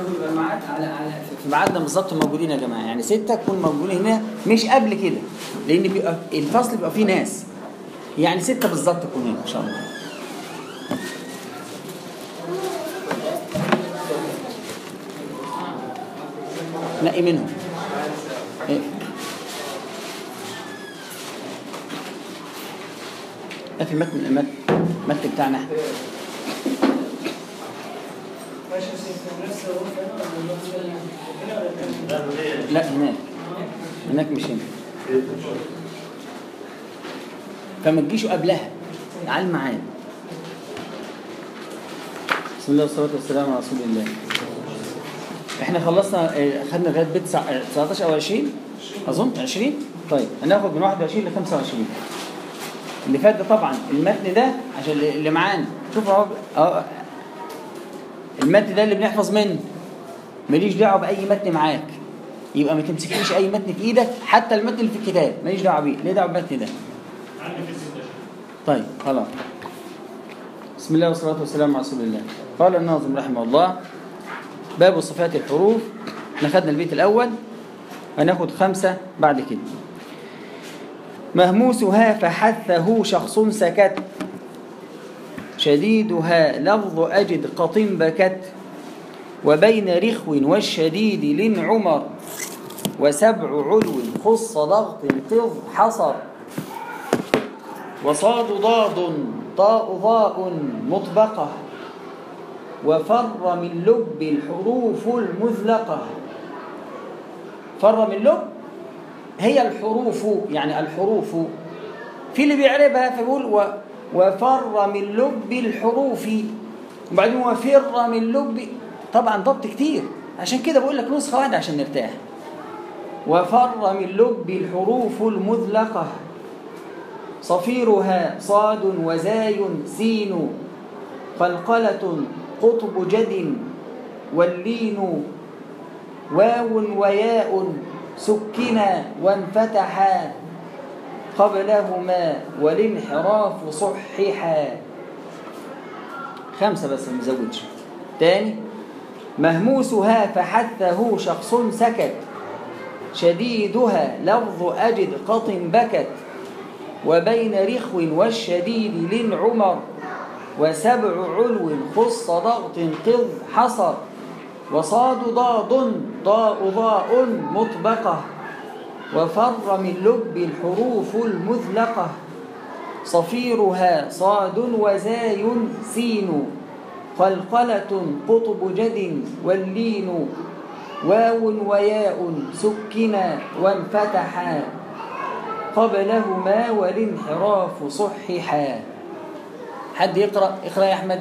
لازم يبقى الميعاد على على في ميعادنا بالظبط موجودين يا جماعه يعني ستة تكون موجودين هنا مش قبل كده لان بيبقى الفصل بيبقى فيه ناس يعني ستة بالظبط تكون هنا ان شاء الله نقي منهم إيه. ده في المتن المتن المتن بتاعنا احنا ماشي في نفس الغرفة هنا ولا الغرفة هنا ولا هنا؟ لا هناك هناك مش هنا فما تجيشوا قبلها على الميعاد بسم الله والصلاة والسلام على رسول الله احنا خلصنا اه، خدنا لغاية بيت تسع- اه، 19 او 20 اظن 20 طيب هناخد من 21 ل 25 اللي فات ده طبعا المتن ده عشان اللي اللي معانا شوفوا اهو اهو المتن ده اللي بنحفظ منه ماليش دعوه باي متن معاك يبقى ما تمسكليش اي متن في ايدك حتى المتن اللي في الكتاب ماليش دعوه بيه ليه دعوه بالمتن ده عندي في الستة طيب خلاص بسم الله والصلاة والسلام على رسول الله قال الناظم رحمه الله باب صفات الحروف احنا خدنا البيت الأول هناخد خمسة بعد كده مهموسها فحثه شخص سكت شديدها لفظ أجد قط بكت وبين رخو والشديد لن عمر وسبع علو خص ضغط قض حصر وصاد ضاد طاء ضاء مطبقة وفر من لب الحروف المذلقة فر من لب هي الحروف يعني الحروف في اللي بيعربها فيقول و وفر من لب الحروف وبعدين وفر من لب طبعا ضبط كتير عشان كده بقول لك نسخة واحدة عشان نرتاح وفر من لب الحروف المذلقة صفيرها صاد وزاي سين قلقلة قطب جد واللين واو وياء سكنا وانفتحا قبلهما والانحراف صححا خمسة بس ما نزودش تاني مهموسها فحثه شخص سكت شديدها لفظ أجد قط بكت وبين رخو والشديد لن عمر وسبع علو خص ضغط قض حصر وصاد ضاد ضاء ضاء مطبقة وفر من لب الحروف المذلقة صفيرها صاد وزاي سين قلقلة قطب جد واللين واو وياء سكنا وانفتحا قبلهما والانحراف صححا حد يقرأ اقرأ يا أحمد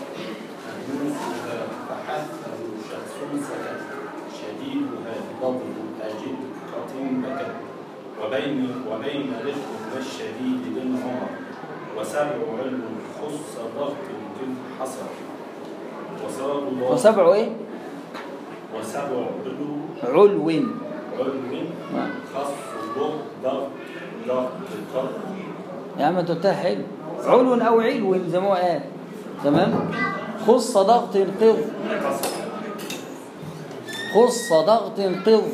فحثه شخص سكت شديدها ضبط أجد قطين بكت وبين وبين رفق والشديد بن عمر وسبع علم خص ضغط قد حصر وصاد ضاد وسبع ايه وسبع علو علو علم خص ضغط ضغط ضغط قد يا عم انت قلتها حلو علو او علو زي ما هو قال تمام خص ضغط قض حصر خص ضغط قض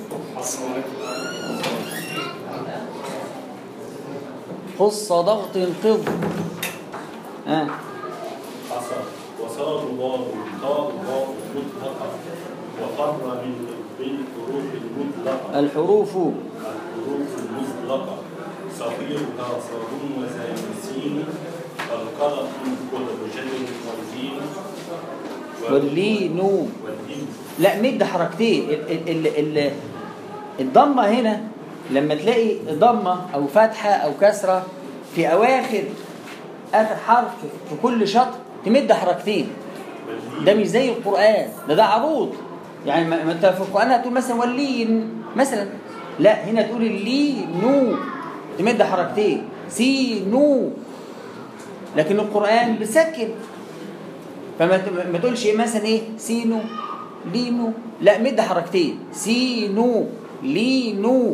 خص ضغط قض ها حصر وصاد ضاد طاء ضاء مطلقة وفر من بالحروف المطلقة الحروف الحروف المطلقة صغيرها صاد وزاي سين القلق قلب جد والدين واللين والدين لا مد حركتين ال ال ال ال الضمه هنا لما تلاقي ضمه او فتحه او كسره في اواخر اخر حرف في كل شطر تمد حركتين ده مش زي القران ده ده عروض يعني ما ما انت في القران هتقول مثلا واللين مثلا لا هنا تقول اللين تمد حركتين سينو لكن القران بسكن فما ت- ما تقولش إيه مثلا ايه سينو لينو لا مد حركتين سينو لينو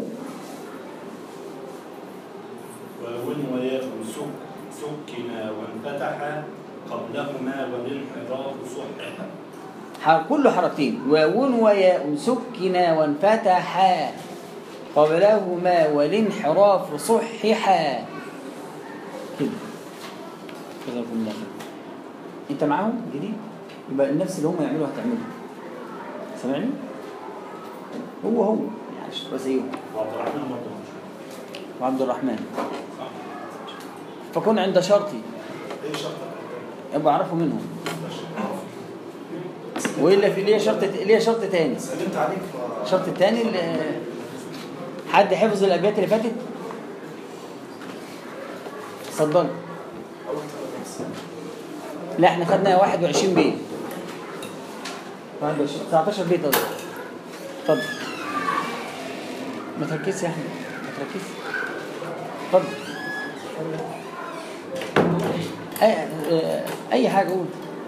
وون وياء سك سكنا وانفتحا قبلهما والانحراف صححا ح- كله حركتين واو وياء سكنا وانفتحا قبلهما والانحراف صححا كده جزاكم الله خير انت معاهم جديد يبقى نفس اللي هم يعملوا هتعمله سامعني هو هو يعني مش تبقى زيهم وعبد الرحمن برضه مش وعبد الرحمن فكن عند شرطي ايه شرطك؟ يبقى اعرفه منهم والا في ليه شرط ليه شرط تاني سلمت عليك ف- الشرط التاني اللي- حد حفظ الابيات اللي فاتت اتفضل أول ثلاثة بس. لا احنا خدنا 21 بيت 21 19 بيت قصدي اتفضل ما تركزش يا احمد ما تركزش اتفضل اي اه، اي حاجه قول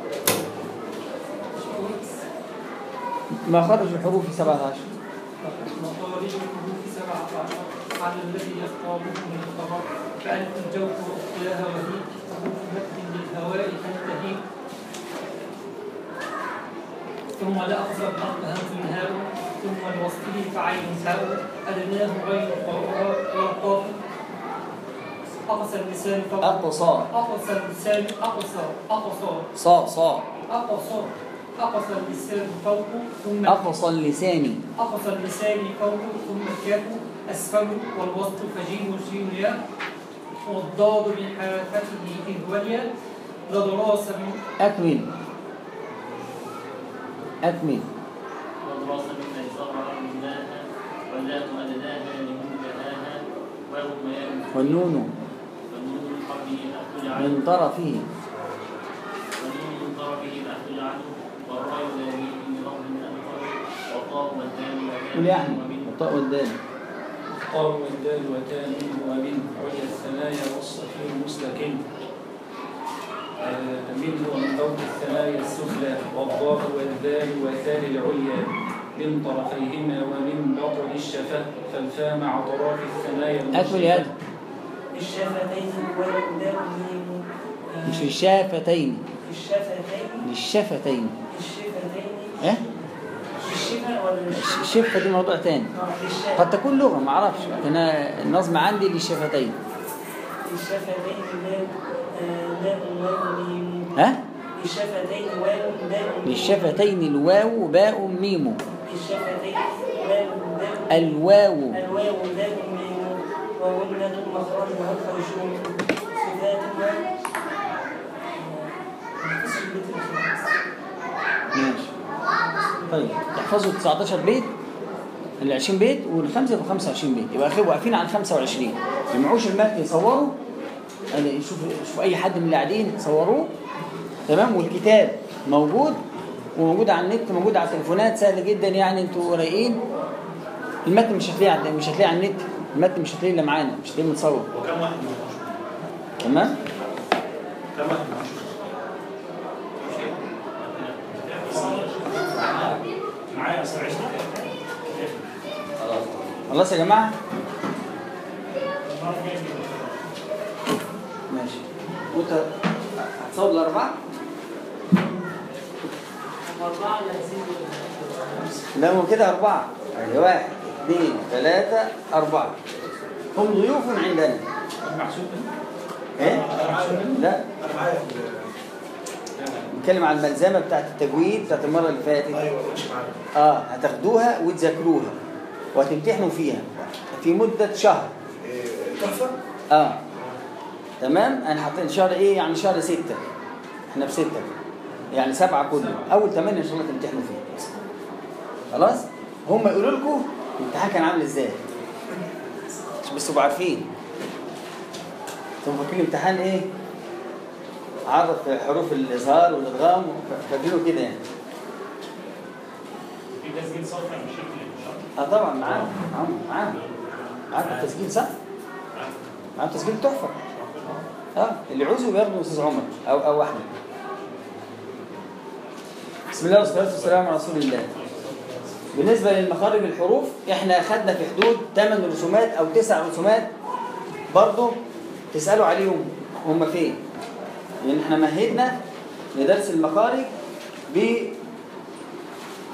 ما خرج الحروف 17 مخارج الحروف سبعة عشر على الذي يختاره من الخبر فألف الجوف واختلاها وهي حروف مد للهواء تنتهي ثم لأخذ الحق همز هاء ثم الوصل فعين هاء أدناه غير قراء والقاف أقصى اللسان فوق اقصى أقصى اللسان أقصى أقصى صا صا أقصى أقصى اللسان فوق ثم اقصى اللسان أقصى اللسان فوق ثم الكاف أسفل والوسط فجيم والجيم ياء والضاد بحافته إذ والياء لدراسة من اكمل اكمل والراس من ايسرها مناها واللام ادناها لمنتهاها واو وياء والنون والنون من قبله اخرج عنه من طرفه والنون من طرفه اخرج عنه والراء ذلك من رب من القول والطاء والدال قول يا وكان احمد ومن الطاء والدال الطار والدال وتان ومن عليا الثنايا والصفير مستكن آه، منه ومن فوق الثنايا السفلى والضاد والذال وثال العليا من طرفيهما ومن بطن الشفة فالفاء مع طراف الثنايا اكمل يا ادم الشفتين والدال مش الشافتين الشفتين للشفتين الشفتين ايه الشفة ولا الش- الشفة دي موضوع تاني قد تكون لغة ما اعرفش لكن أنا النظم عندي للشفتين الشفتين لام لام واو ميم ها الشفتين واو دال للشفتين الواو باء ميم الشفتين واو دال الواو الواو دال ميم وولد مخرجها الخرجون صفات ماشي طيب تحفظوا 19 بيت ال 20 بيت والخمسه يبقوا 25 بيت يبقى اخي واقفين على 25 اللي معوش المتن يصوروا يعني شوف شوف اي حد من اللي قاعدين صوروه تمام والكتاب موجود وموجود على النت موجود على التليفونات سهل جدا يعني انتوا رايقين المتن مش هتلاقيه على- مش هتلاقيه على النت المتن مش هتلاقيه الا معانا مش هتلاقيه متصور وكم واحد معهوش؟ تمام كم واحد معهوش؟ معايا بس عشت خلاص يا جماعه ماشي وانت هتصور الاربعه لا هو كده أربعة يعني واحد اثنين ثلاثة أربعة هم ضيوف عندنا محسوب إيه؟ لا انا معايا في نتكلم عن الملزمة بتاعت التجويد بتاعت المرة اللي فاتت ايوه مش معايا اه هتاخدوها وتذاكروها وهتمتحنوا فيها في مدة شهر إيه، تحفه اه تمام انا حاطين شهر ايه يعني شهر ستة احنا في ستة يعني سبعة كله اول ثمانية ان شاء الله تمتحنوا فيه خلاص هم يقولوا لكم الامتحان كان عامل ازاي عشان بس تبقوا عارفين انتوا فاكرين الامتحان ايه عرض حروف الاظهار والادغام فاكرينه كده يعني في تسجيل صوت مش شكل اه طبعا معاهم معاهم معاهم معاهم التسجيل صح؟ معاهم تسجيل تحفه اه اللي عاوزه بياخده استاذ عمر او او احمد بسم الله والصلاه والسلام على رسول الله بالنسبه للمخارج الحروف احنا اخذنا في حدود 8 رسومات او 9 رسومات برضه تسالوا عليهم هم فين لان احنا مهدنا لدرس المخارج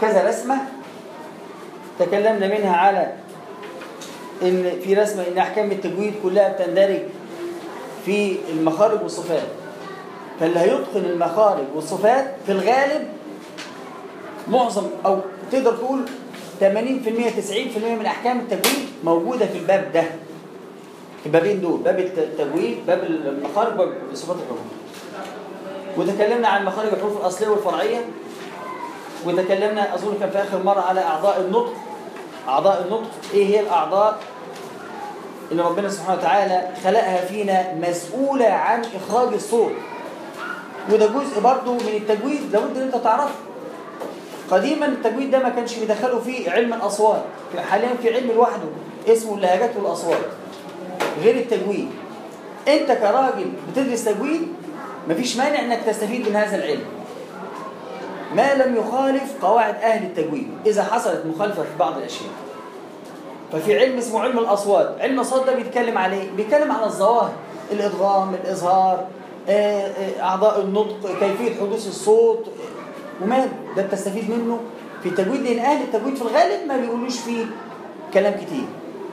كذا رسمة تكلمنا منها على ان في رسمة ان احكام التجويد كلها بتندرج في المخارج والصفات فاللي هيتقن المخارج والصفات في الغالب معظم او تقدر تقول 80% 90% من احكام التجويد موجودة في الباب ده البابين دول باب التجويد باب المخارج وباب صفات الحروف وتكلمنا عن مخارج الحروف الأصلية والفرعية وتكلمنا أظن كان في آخر مرة على أعضاء النطق أعضاء النطق إيه هي الأعضاء اللي ربنا سبحانه وتعالى خلقها فينا مسؤولة عن إخراج الصوت وده جزء برضو من التجويد لابد ان انت تعرفه قديما التجويد ده ما كانش بيدخلوا فيه علم الأصوات حاليا في علم لوحده اسمه اللهجات والأصوات غير التجويد انت كراجل بتدرس تجويد مفيش مانع انك تستفيد من هذا العلم ما لم يخالف قواعد اهل التجويد اذا حصلت مخالفه في بعض الاشياء ففي علم اسمه علم الاصوات علم الاصوات ده بيتكلم على ايه بيتكلم على الظواهر الادغام الاظهار اعضاء النطق كيفيه حدوث الصوت ومال ده بتستفيد منه في التجويد لان اهل التجويد في الغالب ما بيقولوش فيه كلام كتير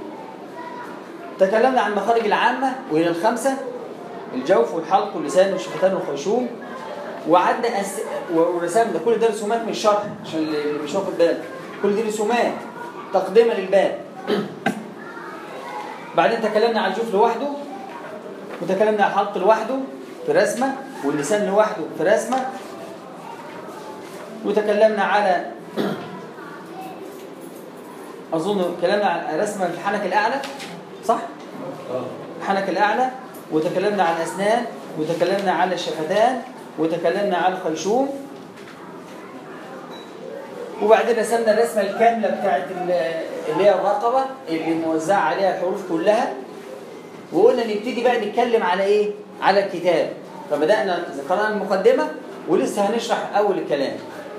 تكلمنا عن المخارج العامة وهي الخمسة الجوف والحلق واللسان والشفتان والخيشوم وعدنا أس... ورسمنا كل ده رسومات من الشرح عشان اللي مش واخد باله كل دي رسومات تقدمة للباب بعدين تكلمنا عن الجوف لوحده وتكلمنا عن الحلق لوحده في رسمة واللسان لوحده في رسمة وتكلمنا على أظن كلامنا عن رسمة في الحنك الأعلى صح؟ الحنك الأعلى وتكلمنا عن الأسنان وتكلمنا على الشفتان وتكلمنا على الخيشوم وبعدين رسمنا الرسمة الكاملة بتاعت اللي هي الرقبة اللي موزعة عليها الحروف كلها وقلنا نبتدي بقى نتكلم على ايه؟ على الكتاب فبدأنا ذكرنا المقدمة ولسه هنشرح أول الكلام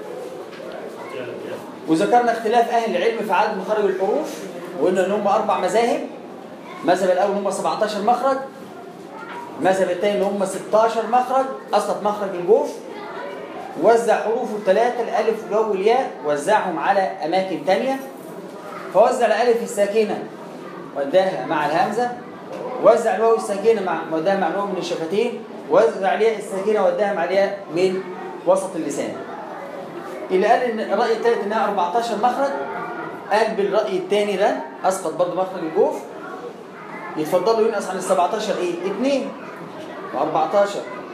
وذكرنا اختلاف أهل العلم في عدد مخارج الحروف وقلنا إن هم أربع مذاهب المذهب الأول هم 17 مخرج المذهب الثاني اللي هم 16 مخرج أسقط مخرج الجوف وزع حروفه الثلاثة الألف والواو والياء وزعهم على أماكن تانية فوزع الألف الساكنة وداها مع الهمزة وزع الواو الساكنة مع وداها مع الواو من الشفتين وزع الياء الساكنة وداها مع الياء من وسط اللسان اللي قال ان الرأي الثالث انها 14 مخرج قال بالرأي الثاني ده اسقط برضه مخرج الجوف يتفضلوا ينقص عن ال 17 ايه؟ اثنين و14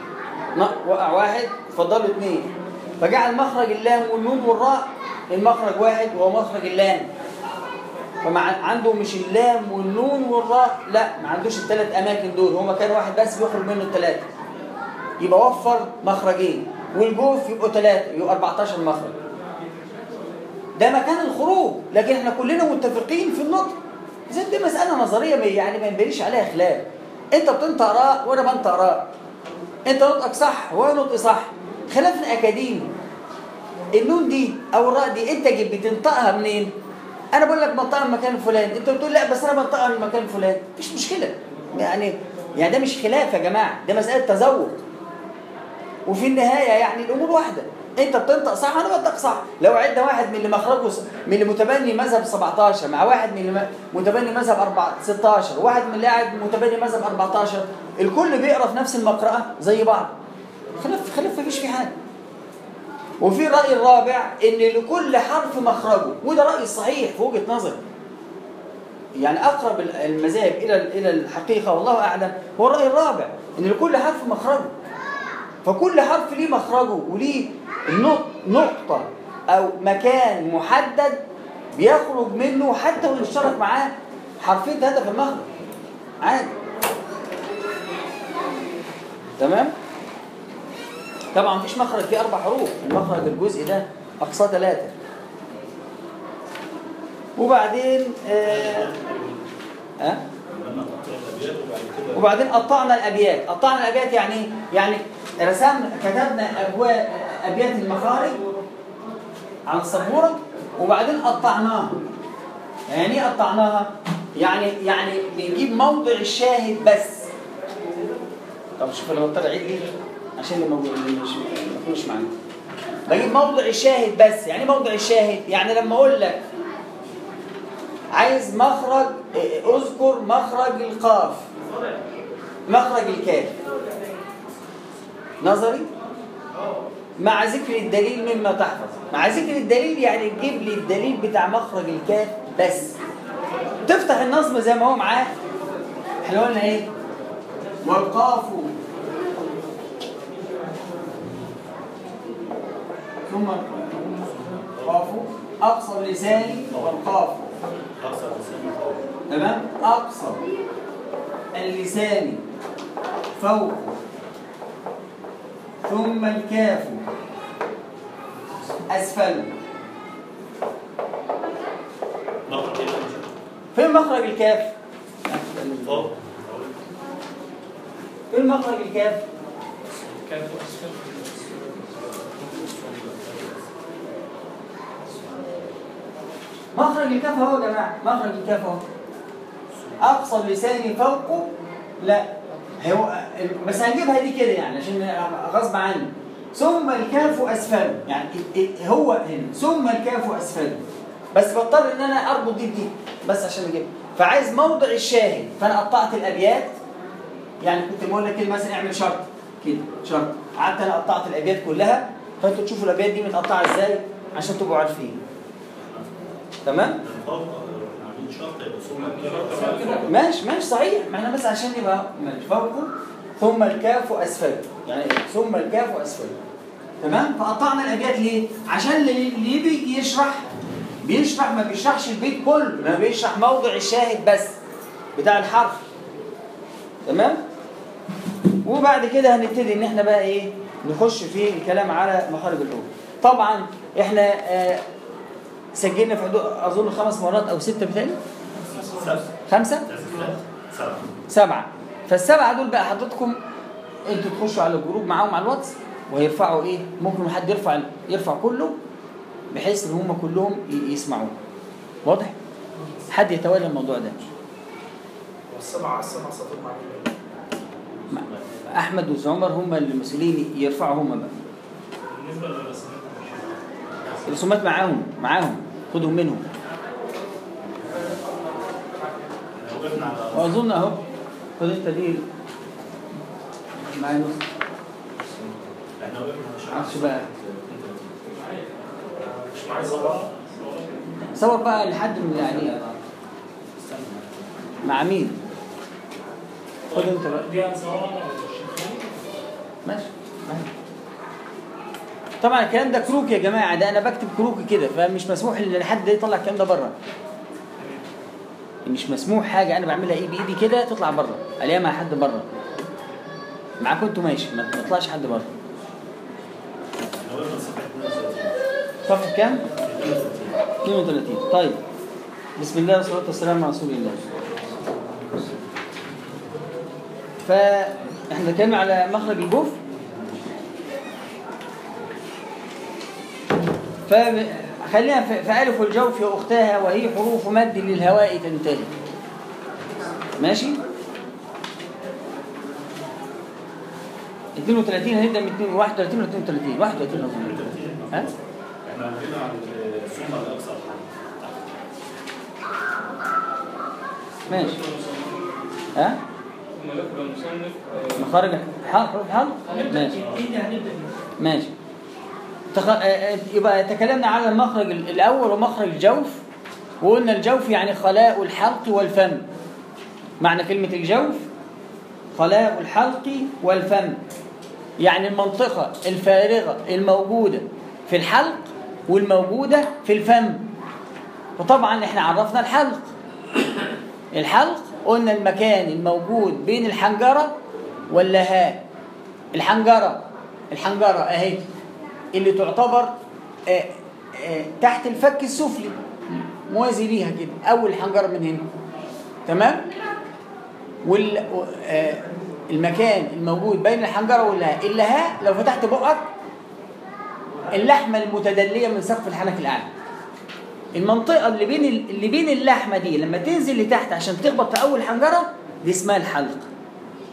وقع واحد اتفضلوا اثنين فجعل مخرج اللام والنون والراء المخرج واحد وهو مخرج اللام فمع عنده مش اللام والنون والراء لا ما عندوش الثلاث اماكن دول هو مكان واحد بس بيخرج منه الثلاثه يبقى وفر مخرجين والجوف يبقوا ثلاثه يبقوا 14 مخرج ده مكان الخروج لكن احنا كلنا متفقين في النطق اذا دي مساله نظريه يعني ما ينبنيش عليها خلاف انت بتنطق راء وانا بنطق راء انت نطقك صح وانا نطقي صح خلافنا اكاديمي النون دي او الراء دي انت جيب بتنطقها منين انا بقول لك بنطقها من مكان فلان انت بتقول لا بس انا بنطقها من مكان فلان مش مشكله يعني يعني ده مش خلاف يا جماعه ده مساله تذوق وفي النهايه يعني الامور واحده انت بتنطق صح انا بنطق صح لو عدنا واحد من اللي مخرجه من اللي متبني مذهب 17 مع واحد من اللي متبني مذهب 4 16 واحد من اللي قاعد متبني مذهب 14 الكل بيقرا في نفس المقرأة زي بعض خلاف خلاف مفيش في حاجه وفي الرأي الرابع ان لكل حرف مخرجه وده رأي صحيح في وجهة نظري يعني اقرب المذاهب الى الى الحقيقه والله اعلم هو الرأي الرابع ان لكل حرف مخرجه فكل حرف ليه مخرجه وليه نقطة أو مكان محدد بيخرج منه حتى وإن اشترك معاه حرفين ثلاثة في المخرج عادي تمام؟ طبعا مفيش مخرج فيه أربع حروف المخرج الجزء ده أقصى ثلاثة وبعدين آه آه وبعدين قطعنا الأبيات قطعنا الأبيات يعني يعني رسمنا كتبنا أبواب أبيات المخارج على السبورة وبعدين قطعناها يعني ايه قطعناها؟ يعني يعني بنجيب موضع الشاهد بس طب شوف انا بضطر اعيد ليه عشان اللي موجود اللي مش ما يكونش معانا بجيب موضع الشاهد بس يعني إيه موضع الشاهد يعني لما اقول لك عايز مخرج اه، اذكر مخرج القاف مخرج الكاف نظري مع ذكر الدليل مما تحفظ مع ذكر الدليل يعني تجيب لي الدليل بتاع مخرج الكاف بس تفتح النظم زي ما هو معاه احنا قلنا ايه والقاف ثم القاف اقصى اللسان والقاف تمام اقصى اللسان فوق ثم الكاف اسفل مخرج ايه فين مخرج الكاف فوق فين مخرج الكاف كان أسفل مخرج الكاف اهو يا جماعه مخرج الكاف اهو اقصى اللسان فوقه لا هو بس هنجيبها دي كده يعني عشان غصب عني ثم الكاف اسفل يعني هو هنا ثم الكاف اسفل بس بضطر ان انا اربط دي بدي بس عشان اجيبها فعايز موضع الشاهد فانا قطعت الابيات يعني كنت بقول لك كده مثلا اعمل شرط كده شرط قعدت انا قطعت الابيات كلها فانتوا تشوفوا الابيات دي متقطعه ازاي عشان تبقوا عارفين تمام فوق عاملين شرط يبقى ثم كده ماشي ماشي صحيح ما احنا بس عشان يبقى ماشي فوقه ثم الكاف اسفل يعني ثم الكاف اسفل تمام فقطعنا الابيات ليه عشان اللي اللي بيجي يشرح بيشرح ما بيشرحش البيت كله ما بيشرح موضع الشاهد بس بتاع الحرف تمام وبعد كده هنبتدي ان احنا بقى ايه نخش في الكلام على مخارج الحروف طبعا احنا آه سجلنا في حدود اظن خمس مرات او سته بتاني خمسه سبعة سبعة فالسبعة دول بقى حضرتكم انتوا تخشوا على الجروب معاهم على الواتس ويرفعوا ايه ممكن حد يرفع يرفع كله بحيث ان هم كلهم ي- يسمعوه واضح حد يتولى الموضوع ده والسبعة السبعة سطر مع مين؟ احمد وعمر هم المسؤولين يرفعوا هم بقى بالنسبة للرسمات الرسومات معاهم معاهم خدهم منهم احنا وقفنا على واظن اهو خد انت دي معايا نص احنا وقفنا معرفش بقى مش معايا صباح صور بقى لحد من يعني مع مين خد انت بقى دي أنصار ولا الشيخ ماشي ماشي. طبعا الكلام ده كروك يا جماعه ده انا بكتب كروك كده فمش مسموح ان حد يطلع الكلام ده بره مش مسموح حاجه انا بعملها ايه بايدي كده تطلع بره عليها مع حد بره معاكم انتوا ماشي ما ما يطلعش حد بره احنا وقفنا صفحة 32 صفحه كام 32 32 طيب بسم الله والصلاه والسلام على رسول الله فاحنا اتكلمنا على مخرج الجوف فخلينا في في ألف الجوف يا أختها وهي حروف مد للهواء تنتهي ماشي 32 هنبدأ من 2 31 و 32 31 أظن ها؟ احنا عندنا عن السنة الأقصى ماشي ها؟ ملك المصنف آه، مخارج حرف حرف حرف ماشي دي هنبدأ ماشي تخ... آه، آه، يبقى تكلمنا على المخرج ال- الأول ومخرج الجوف وقلنا الجوف يعني خلاء الحلق والفم معنى كلمة الجوف خلاء الحلق والفم يعني المنطقة الفارغة الموجودة في الحلق والموجودة في الفم وطبعا احنا عرفنا الحلق الحلق قلنا المكان الموجود بين الحنجرة واللهاء الحنجرة الحنجرة اهي اللي تعتبر آه، آه، تحت الفك السفلي موازي ليها كده اول حنجرة من هنا تمام وال آه، المكان الموجود بين الحنجرة واللهاء اللهاء لو فتحت بقك اللحمة المتدلية من سقف الحنك الأعلى المنطقة اللي بين اللي بين اللحمة دي لما تنزل لتحت عشان تخبط في أول حنجرة دي اسمها الحلق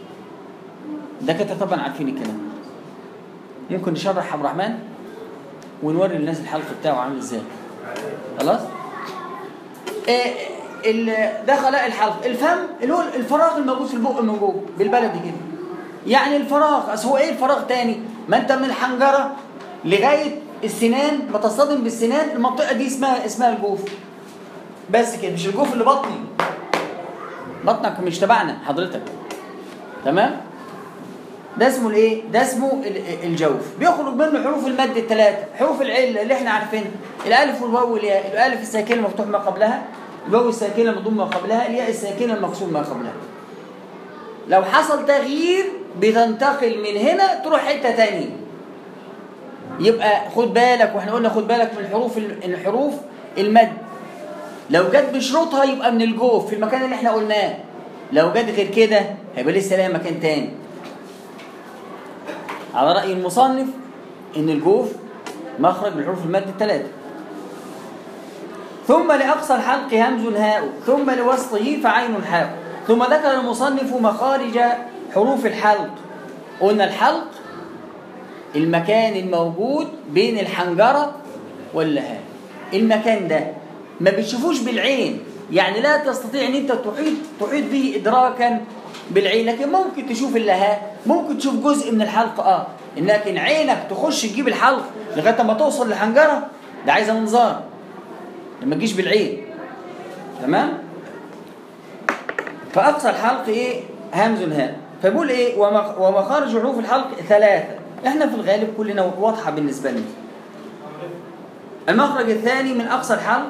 ده كده طبعا عارفين الكلام ممكن نشرح عبد الرحمن ونوري الناس الحلق بتاعه عامل ازاي خلاص إيه ال- ده خلاء الحلق الفم اللي هو الفراغ الموجود في البق من جوه بالبلدي كده يعني الفراغ اصل هو ايه الفراغ تاني ما انت من الحنجره لغايه السنان ما تصطدم بالسنان المنطقه دي اسمها اسمها الجوف بس كده مش الجوف اللي بطني بطنك مش تبعنا حضرتك تمام ده اسمه الايه ده اسمه ال- الجوف بيخرج منه حروف المد الثلاثه حروف العله اللي احنا عارفينها الالف والواو والياء الالف الساكنه المفتوح ما قبلها الواو الساكنه المضم ما قبلها الياء الساكنه المكسور ما قبلها لو حصل تغيير بتنتقل من هنا تروح حته تانية يبقى خد بالك واحنا قلنا خد بالك من الحروف الحروف المد لو جت بشروطها يبقى من الجوف في المكان اللي احنا قلناه لو جت غير كده هيبقى لسه لها مكان تاني على رأي المصنف إن الجوف مخرج من حروف المد الثلاثة ثم لأقصى الحلق همز هاء ثم لوسطه فعين حاء ثم ذكر المصنف مخارج حروف الحلق قلنا الحلق المكان الموجود بين الحنجرة واللهاء المكان ده ما بتشوفوش بالعين يعني لا تستطيع ان انت تحيط تحيط به ادراكا بالعين لكن ممكن تشوف اللهاء ممكن تشوف جزء من الحلق اه لكن عينك تخش تجيب الحلق لغايه ما توصل لحنجره ده عايزه منظار لما تجيش بالعين تمام فاقصى الحلق ايه همز هاء فبقول ايه ومخ- ومخارج حروف الحلق ثلاثه احنا في الغالب كلنا واضحه بالنسبه لنا المخرج الثاني من اقصى الحلق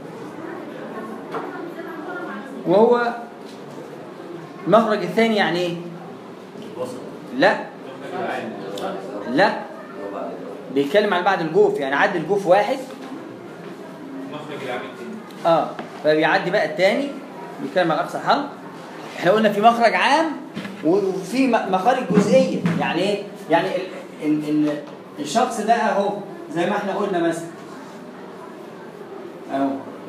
وهو المخرج الثاني يعني ايه لا لا بيتكلم عن بعد الجوف يعني عدى الجوف واحد مخرج العميد اه فبيعدي بقى الثاني بيتكلم عن اقصى الحلق احنا قلنا في مخرج عام وفي م- مخارج جزئيه يعني ايه يعني ال ال ال الشخص ده اهو زي ما احنا قلنا مثلا اهو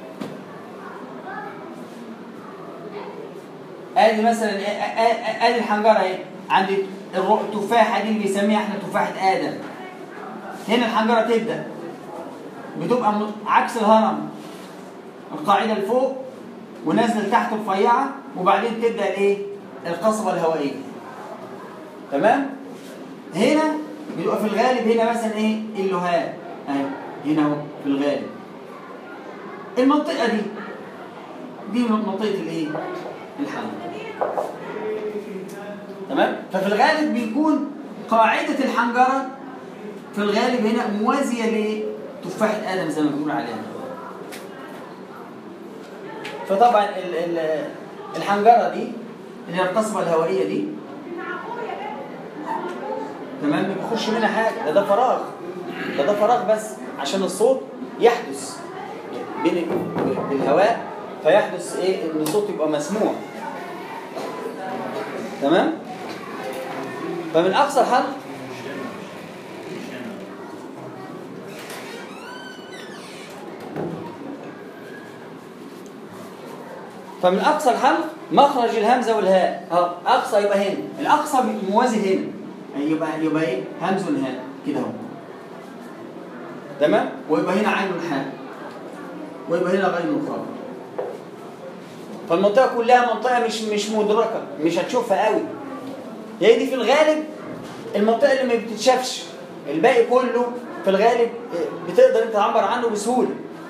ادي مثلا إيه؟ آ- آ- ادي الحنجره اهي عند الر- التفاحه دي اللي بيسميها احنا تفاحه ادم هنا الحنجره تبدا بتبقى م- عكس الهرم القاعده لفوق ونازله لتحت رفيعه وبعدين تبدا الايه القصبه الهوائيه تمام هنا بيبقى في الغالب هنا مثلا ايه اللهاء اهي هنا اهو في الغالب المنطقه دي دي منطقه الايه الحنجره تمام ففي الغالب بيكون قاعده الحنجره في الغالب هنا موازيه لتفاحه ادم زي ما بنقول عليها فطبعا ال ال الحنجره دي اللي هي القصبه الهوائيه دي تمام ما بيخش منها حاجه ده ده فراغ ده ده فراغ بس عشان الصوت يحدث بين ال- بالهواء فيحدث ايه ان الصوت يبقى مسموع تمام فمن اقصى الحلق فمن اقصى الحلق مخرج الهمزه والهاء اه اقصى يبقى هنا الاقصى موازي هنا يعني يبقى يبقى ايه همز والهاء كده اهو تمام ويبقى هنا عين الحاء ويبقى هنا غين الخاء فالمنطقه كلها منطقه مش مش مدركه مش هتشوفها قوي هي دي في الغالب المنطقه اللي ما بتتشافش الباقي كله في الغالب بتقدر انت تعبر عنه بسهوله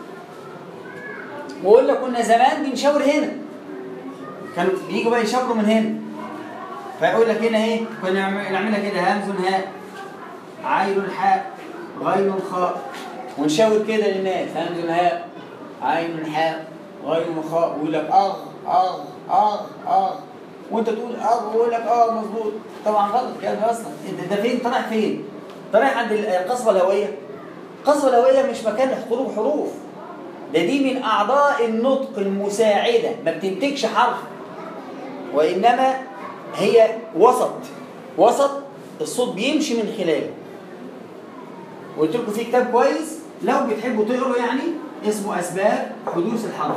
وقلنا كنا زمان بنشاور هنا كانوا بيجوا بقى يشاوروا من هنا فيقول لك هنا ايه كنا نعم- نعملها كده همز هاء عين حاء غين خاء ونشاور كده للناس همز هاء عين حاء غين خاء ويقول لك اغ اغ اغ اغ وانت تقول اغ ويقول لك اه مظبوط طبعا غلط كده اصلا انت ده فين انت رايح فين؟ انت رايح عند القصبه الهويه القصبه الهويه مش مكان خروج حروف ده دي من أعضاء النطق المساعدة ما بتنتجش حرف وإنما هي وسط وسط الصوت بيمشي من خلاله قلت لكم في كتاب كويس لو بتحبوا تقروا يعني اسمه أسباب حدوث الحرف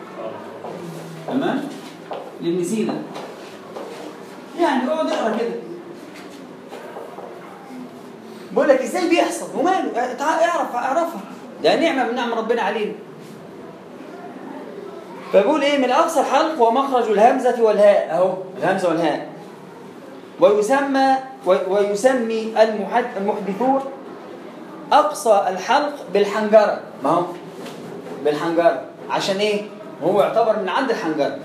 تمام لابن سينا يعني اقعد اقرا كده بيقول لك ازاي بيحصل وماله تعال اعرف اعرفها ده نعمه من نعم ربنا علينا فبيقول ايه من اقصى الحلق ومخرج الهمزه والهاء اهو الهمزه والهاء ويسمى ويسمي المحد- المحدثون اقصى الحلق بالحنجره ما هو بالحنجره عشان ايه هو يعتبر من عند الحنجره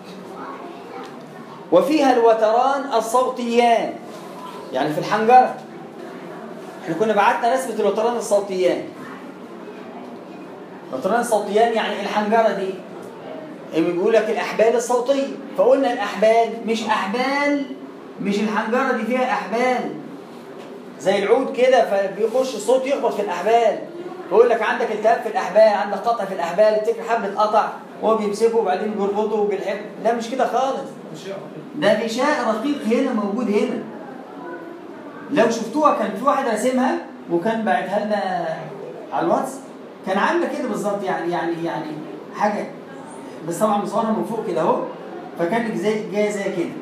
وفيها الوتران الصوتيان يعني في الحنجره احنا كنا بعتنا رسمه الوتران الصوتيان الوتران الصوتيان يعني الحنجره دي اللي بيقول لك الاحبال الصوتيه فقلنا الاحبال مش احبال مش الحنجره دي فيها احبال زي العود كده فبيخش الصوت يخبط في الاحبال يقول لك عندك التهاب في الاحبال عندك قطع في الاحبال تفتكر حبل قطع وهو بيمسكه وبعدين بيربطه بالحبل لا مش كده خالص ده غشاء رقيق هنا موجود هنا لو شفتوها كان في واحد راسمها وكان باعتها لنا على الواتس كان عامله كده بالظبط يعني يعني يعني حاجه بس طبعا مصورها من فوق كده اهو فكان زي جاي زي كده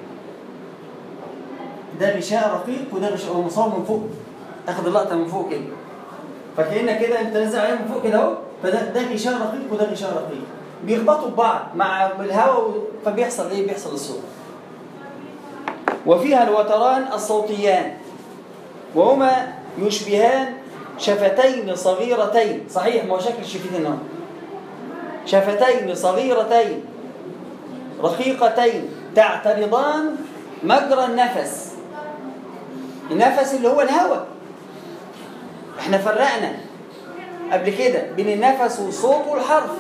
ده غشاء رقيق وده غشاء هو مصور من فوق اخد اللقطه من فوق كده فكأنك كده انت نازل عليه من فوق كده اهو فده ده غشاء رقيق وده غشاء رقيق بيخبطوا ببعض مع الهواء فبيحصل ايه بيحصل الصوت وفيها الوتران الصوتيان وهما يشبهان شفتين صغيرتين صحيح ما هو شكل الشفتين اهو شفتين صغيرتين رقيقتين تعترضان مجرى النفس النفس اللي هو الهواء احنا فرقنا قبل كده بين النفس والصوت والحرف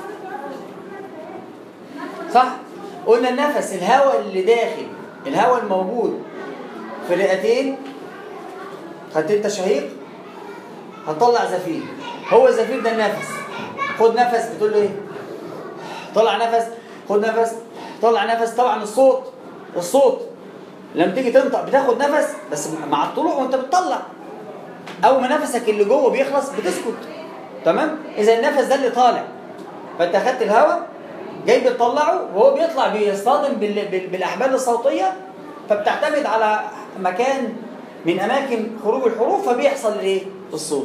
صح قلنا النفس الهواء اللي داخل الهواء الموجود في الرئتين خدت انت شهيق هتطلع زفير هو الزفير ده النفس خد نفس بتقول له ايه طلع نفس خد نفس طلع نفس طبعا الصوت الصوت لما تيجي تنطق بتاخد نفس بس مع الطلوع وانت بتطلع اول ما نفسك اللي جوه بيخلص بتسكت تمام اذا النفس ده اللي طالع فانت اخدت الهواء جاي بتطلعه وهو بيطلع بيصطدم بال- بال- بالاحبال الصوتيه فبتعتمد على مكان من اماكن خروج الحروف فبيحصل الايه الصوت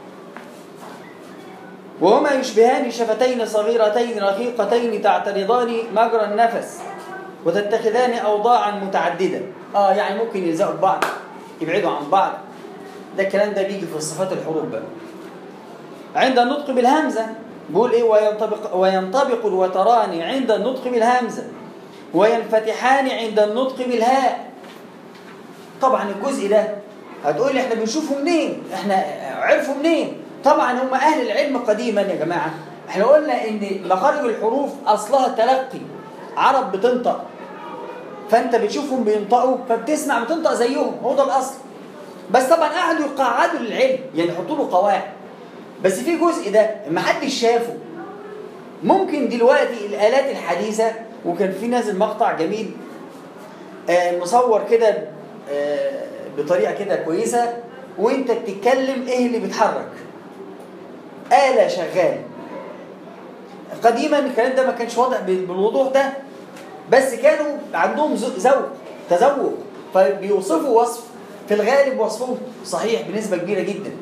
وهما يشبهان شفتين صغيرتين رقيقتين تعترضان مجرى النفس وتتخذان اوضاعا متعدده اه يعني ممكن يلزقوا في بعض يبعدوا عن بعض ده الكلام ده بيجي في صفات الحروف بقى عند النطق بالهمزه بيقول ايه وينطبق وينطبق الوتران عند النطق بالهمزه وينفتحان عند النطق بالهاء طبعا الجزء ده هتقول لي احنا بنشوفه منين احنا عرفوا منين طبعا هم اهل العلم قديما يا جماعه احنا قلنا ان مخارج الحروف اصلها تلقي عرب بتنطق فانت بتشوفهم بينطقوا فبتسمع بتنطق زيهم هو ده الاصل بس طبعا قعدوا يقعدوا للعلم يعني يحطوا له قواعد بس في جزء ده ما حدش شافه ممكن دلوقتي الالات الحديثه وكان في نازل مقطع جميل آه، مصور كده آه، بطريقه كده كويسه وانت بتتكلم ايه اللي بيتحرك آلة شغالة قديما الكلام ده ما كانش واضح بال- بالوضوح ده بس كانوا عندهم ذو- ذوق تذوق فبيوصفوا وصف في الغالب وصفهم صحيح بنسبة كبيرة جدا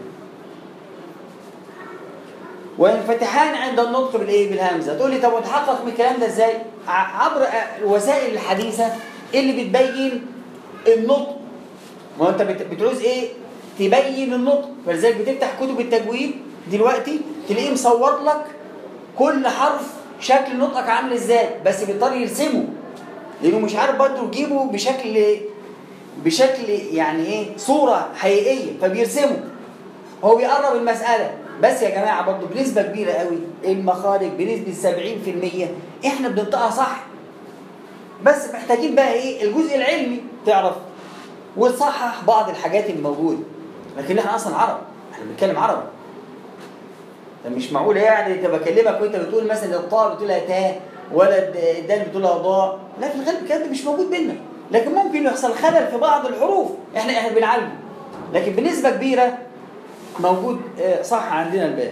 وينفتحان عند النطق بالايه بالهمزه تقول لي طب وتحقق من الكلام ده ازاي ع- عبر أ- الوسائل الحديثه اللي بتبين النطق ما هو انت بت- بتعوز ايه تبين النطق فلذلك بتفتح كتب التجويد دلوقتي تلاقيه مصور لك كل حرف شكل نطقك عامل ازاي بس بيضطر يرسمه لانه مش عارف برضه يجيبه بشكل بشكل يعني ايه صوره حقيقيه فبيرسمه هو بيقرب المسألة بس يا جماعة برضو بنسبة كبيرة قوي المخارج بنسبة 70% احنا بننطقها صح بس محتاجين بقى ايه الجزء العلمي تعرف وتصحح بعض الحاجات الموجودة لكن احنا اصلا عرب احنا بنتكلم عربي ده مش معقول يعني انت بكلمك وانت بتقول مثلا الطاء بتقولها تاء ولا الد- الدال بتقولها ضاء لا في الغالب الكلام ده مش موجود بينا لكن ممكن يحصل خلل في بعض الحروف احنا احنا بنعالجه لكن بنسبة كبيرة موجود آه، صح عندنا الباقي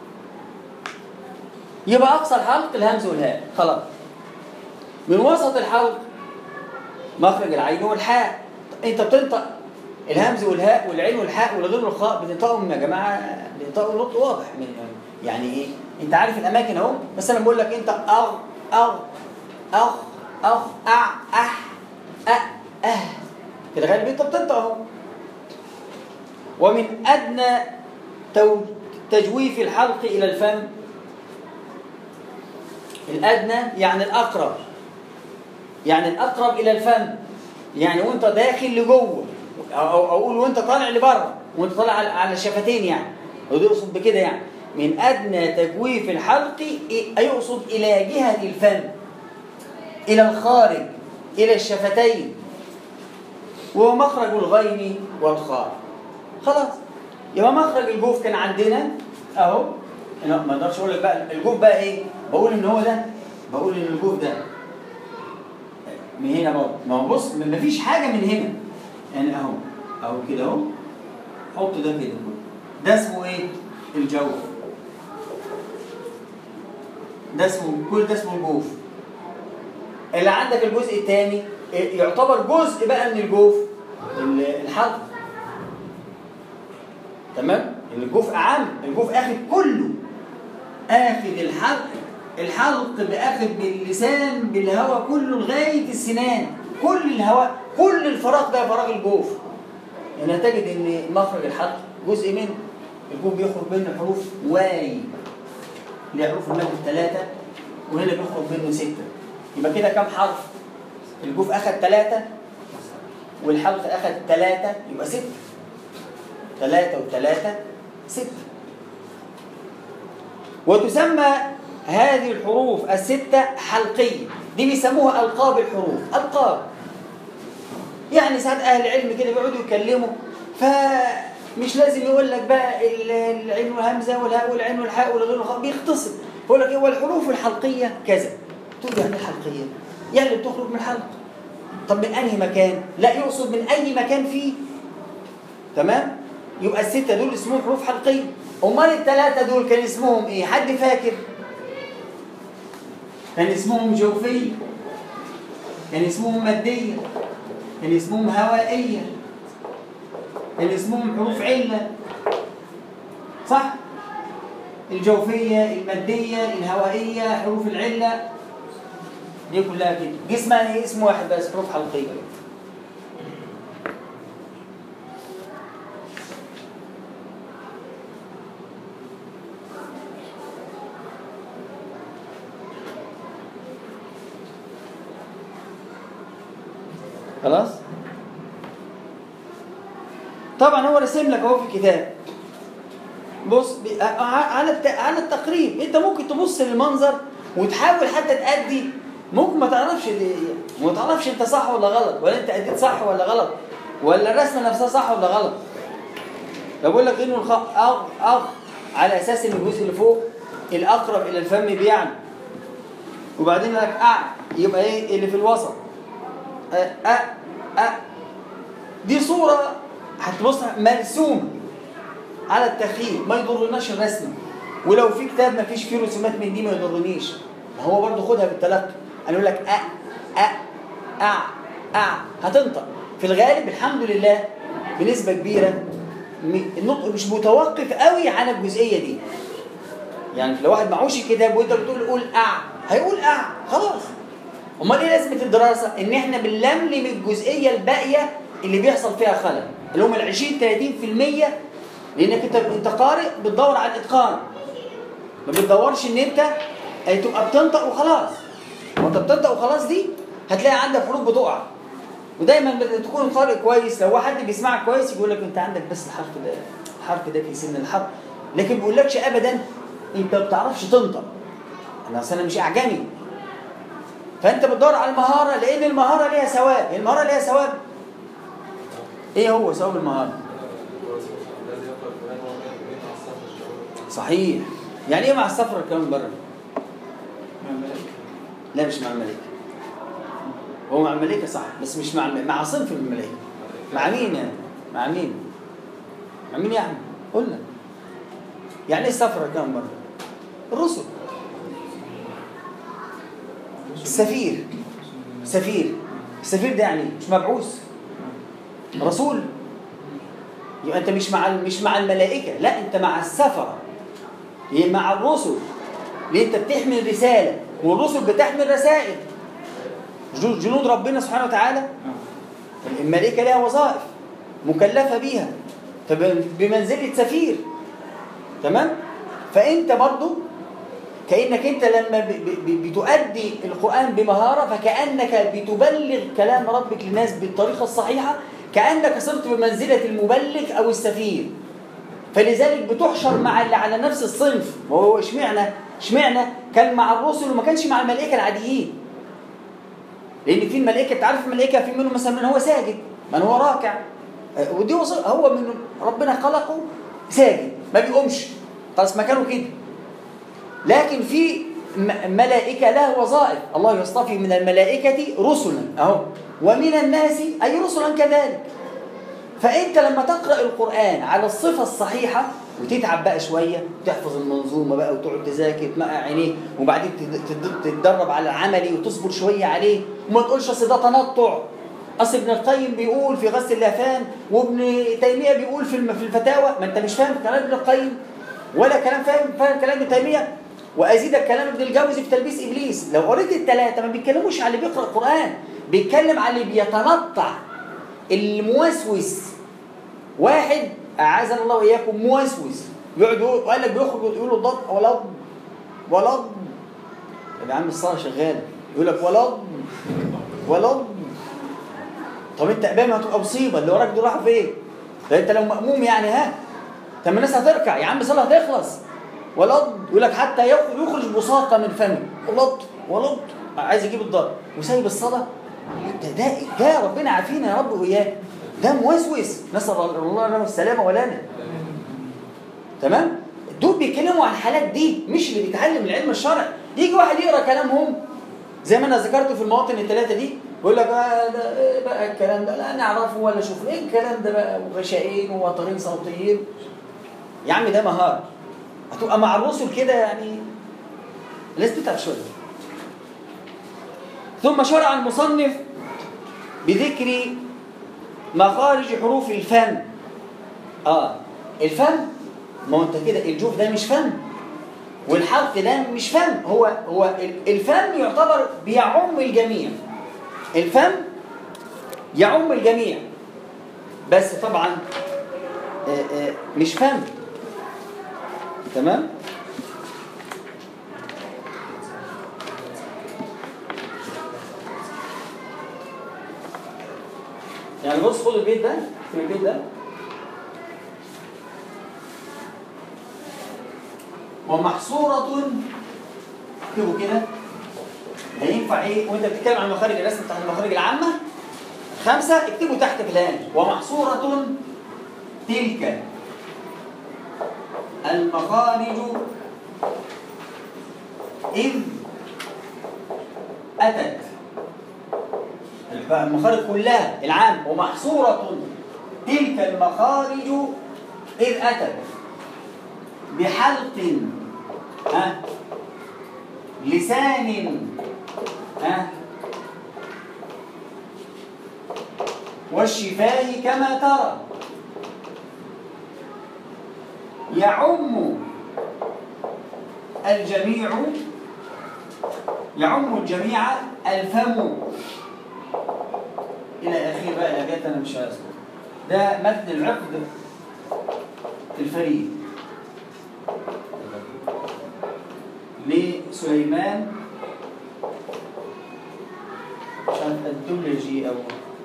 يبقى اقصى الحلق الهمز والهاء خلاص من وسط الحلق مخرج العين والحاء انت بتنطق الهمز والهاء والعين والحاء والغين والخاء بتنطقهم يا جماعه بتنطقوا نطق واضح من يعني ايه انت عارف الاماكن اهو بس انا بقول لك انت اغ اغ اغ اغ اع اح أ اه في الغالب انت بتنطق اهو ومن ادنى تو- تجويف الحلق الى الفم الادنى يعني الاقرب يعني الاقرب الى الفم يعني وانت داخل لجوه او او أو اقول وانت طالع لبره وانت طالع على- على الشفتين يعني وده يقصد بكده يعني من ادنى تجويف الحلق إيه؟ يقصد الى جهه الفم الى الخارج الى الشفتين وهو مخرج الغين والخاء خلاص يبقى مخرج الجوف كان عندنا اهو أنا ما اقدرش اقول لك بقى الجوف بقى ايه بقول ان هو ده بقول ان الجوف ده من هنا برضه ما هو بص ما فيش حاجه من هنا يعني اهو اهو كده اهو حط ده كده ده اسمه ايه الجوف ده اسمه كل ده اسمه الجوف اللي عندك الجزء الثاني يعتبر جزء بقى من الجوف ال- الحلق تمام الجوف اعم الجوف اخد كله اخد الحلق الحلق باخد باللسان بالهواء كله لغايه السنان كل الهواء كل الفراغ ده فراغ الجوف يعني هتجد ان مخرج الحلق جزء منه الجوف بيخرج منه حروف واي اللي هي حروف المد الثلاثه وهنا بيخرج منه سته يبقى كده كام حرف الجوف اخد ثلاثه والحلق اخد ثلاثه يبقى سته ثلاثه وثلاثه سته وتسمى هذه الحروف الستة حلقية دي بيسموها ألقاب الحروف ألقاب يعني ساعات أهل العلم كده بيقعدوا يتكلموا فمش لازم يقول لك بقى ال- العين والهمزة والهاء والعين والحاء والغين والخاء بيختصر يقول لك إيه والحروف الحلقية كذا تقول يعني إيه حلقية يعني اللي بتخرج من الحلق طب من أنهي مكان لا يقصد من أي مكان فيه تمام يبقى الستة دول اسمهم حروف حلقية أمال الثلاثة دول كان اسمهم إيه حد فاكر كان اسمهم جوفية كان اسمهم مادية كان اسمهم هوائية كان اسمهم حروف علة صح الجوفية المادية الهوائية حروف العلة دي كلها كده دي اسمها ايه اسم واحد بس حروف حلقية خلاص طبعا هو رسم لك اهو في الكتاب بص ب- ع- على الت- على التقريب انت ممكن تبص للمنظر وتحاول حتى تأدي ممكن ما تعرفش دي- ما تعرفش انت صح ولا غلط ولا انت اديت صح ولا غلط ولا الرسمه نفسها صح ولا غلط لو بقول لك انه الخاء اغ اغ على اساس ان الجزء اللي فوق الاقرب الى الفم بيعمل وبعدين لك أع يبقى ايه اللي في الوسط أ أ أ دي صورة هتبص مرسومة على التخيل ما يضرناش الرسم ولو في كتاب ما فيش فيه رسومات من دي ما يضرنيش ما هو برضه خدها بالتلقي انا اقول لك أ أ أ أ هتنطق في الغالب الحمد لله بنسبة كبيرة م- النطق مش متوقف قوي على الجزئية دي يعني لو واحد معهوش الكتاب وانت بتقول قول أع هيقول أع خلاص امال ايه لازمه الدراسه ان احنا بنلملم الجزئيه الباقيه اللي بيحصل فيها خلل اللي هم ال 20 30% لانك انت انت قارئ بتدور على الاتقان ما بتدورش ان انت تبقى بتنطق وخلاص وانت بتنطق وخلاص دي هتلاقي عندك حروف بتقع ودايما تكون قارئ كويس لو حد بيسمعك كويس يقول لك انت عندك بس الحرف ده الحرف ده في سن الحرف لكن ما بيقولكش ابدا انت ما بتعرفش تنطق انا أصل انا مش اعجمي فانت بتدور على المهاره لان المهاره ليها ثواب المهاره ليها ثواب ايه هو ثواب المهاره صحيح يعني ايه مع السفر كمان بره لا مش مع الملائكه هو مع الملائكه صح بس مش مع الم- مع صنف من الملائكه مع مين يعني مع مين مع مين يا احمد قول لنا يعني ايه السفر كمان بره الرسل السفير سفير السفير ده يعني مش مبعوث رسول يبقى انت مش مع مش مع الملائكه لا انت مع السفره هي مع الرسل ليه انت بتحمل رساله والرسل بتحمل رسائل جنود جنود ربنا سبحانه وتعالى الملائكه لها وظائف مكلفه بيها فبمنزله سفير تمام فانت برضو كانك انت لما ب- ب- ب- بتؤدي القران بمهاره فكانك بتبلغ كلام ربك للناس بالطريقه الصحيحه كانك صرت بمنزله المبلغ او السفير فلذلك بتحشر مع اللي على نفس الصنف وهو اشمعنى اشمعنى كان مع الرسل وما كانش مع الملائكه العاديين لان في الملائكه انت عارف الملائكه في منهم مثلا من هو ساجد من هو راكع آه، ودي وص- هو من ربنا خلقه ساجد ما بيقومش خلاص مكانه كده لكن في م- ملائكه لها وظائف الله يصطفي من الملائكه رسلا اهو ومن الناس اي رسلا كذلك فانت لما تقرا القران على الصفه الصحيحه وتتعب بقى شويه وتحفظ المنظومه بقى وتقعد تذاكر تمقع عينيه وبعدين تد- تد- تتدرب على العملي وتصبر شويه عليه وما تقولش اصل ده تنطع اصل ابن القيم بيقول في غسل اللافان وابن تيميه بيقول في الم- في الفتاوى ما انت مش فاهم كلام ابن القيم ولا كلام فاهم فاهم كلام ابن تيميه وازيدك كلام ابن الجوزي في تلبيس ابليس لو قريت الثلاثه ما بيتكلموش على اللي بيقرا القران بيتكلم على اللي بيتنطع الموسوس واحد اعاذنا الله واياكم موسوس يقعد يقول وقال لك بيخرج ويقول له ضد ولض ولض طب يا عم الصلاه شغاله يقول لك ولض ولض طب انت امام هتبقى مصيبه اللي وراك دول راحوا فين؟ ده انت لو مأموم يعني ها طب ما الناس هتركع يا عم الصلاه هتخلص ولض يقول لك حتى يخ- يخرج بساطه من فمه ولض ولض عايز يجيب الضرب وسايب الصلاه ده ده ده ربنا عافينا يا رب واياه ده موسوس نسال الله لنا السلامه ولنا تمام دول بيتكلموا عن الحالات دي مش اللي بيتعلم العلم الشرعي يجي واحد يقرا كلامهم زي ما انا ذكرت في المواطن الثلاثه دي يقول لك آه ده إيه بقى الكلام ده لا نعرفه ولا شوف ايه الكلام ده بقى وغشائين ووترين صوتيين يا عم ده مهاره هتبقى مع الرسل كده يعني لازم تتعب شويه ثم شرع المصنف بذكر مخارج حروف الفم اه الفم ما هو انت كده الجوف ده مش فم والحرف ده مش فم هو هو ال- الفم يعتبر بيعم الجميع الفم يعم الجميع بس طبعا آه، آه، مش فم تمام يعني بص خد البيت ده في البيت ده ومحصورة اكتبوا كده هينفع ايه وانت بتتكلم عن مخارج الرسم بتاعت المخارج العامة خمسة اكتبوا تحت في الهامش ومحصورة تلك المخارج إذ أتت المخارج كلها العام ومحصورة تلك المخارج إذ أتت بحلق ها لسان ها والشفاه كما ترى يعم الجميع يعم الجميع الفم الى اخره بقى الاجات انا مش هذكر ده متن العقد الفريد لسليمان مش عارف الدولجي او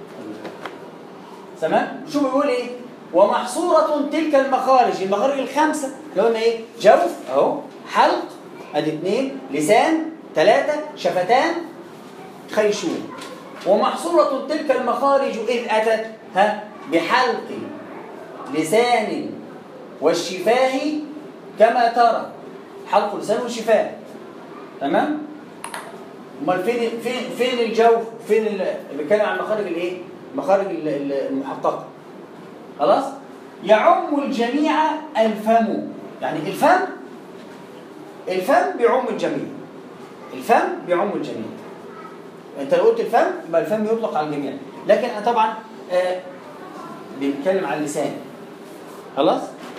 تمام شو بيقول ايه ومحصورة تلك المخارج المخارج الخمسة اللي قلنا ايه جوف اهو حلق ادي اثنين لسان ثلاثة شفتان خيشوم ومحصورة تلك المخارج إذ أتت ها بحلق لسان والشفاه كما ترى حلق اللسان والشفاه تمام امال فين فين فين الجوف فين ال- بيتكلم عن مخارج الايه مخارج ال- ال- المحققه خلاص يعم الجميع الفم يعني الفم الفم بيعم الجميع الفم بيعم الجميع انت لو قلت الفم يبقى الفم يطلق على الجميع لكن احنا طبعا آه بنتكلم عن اللسان خلاص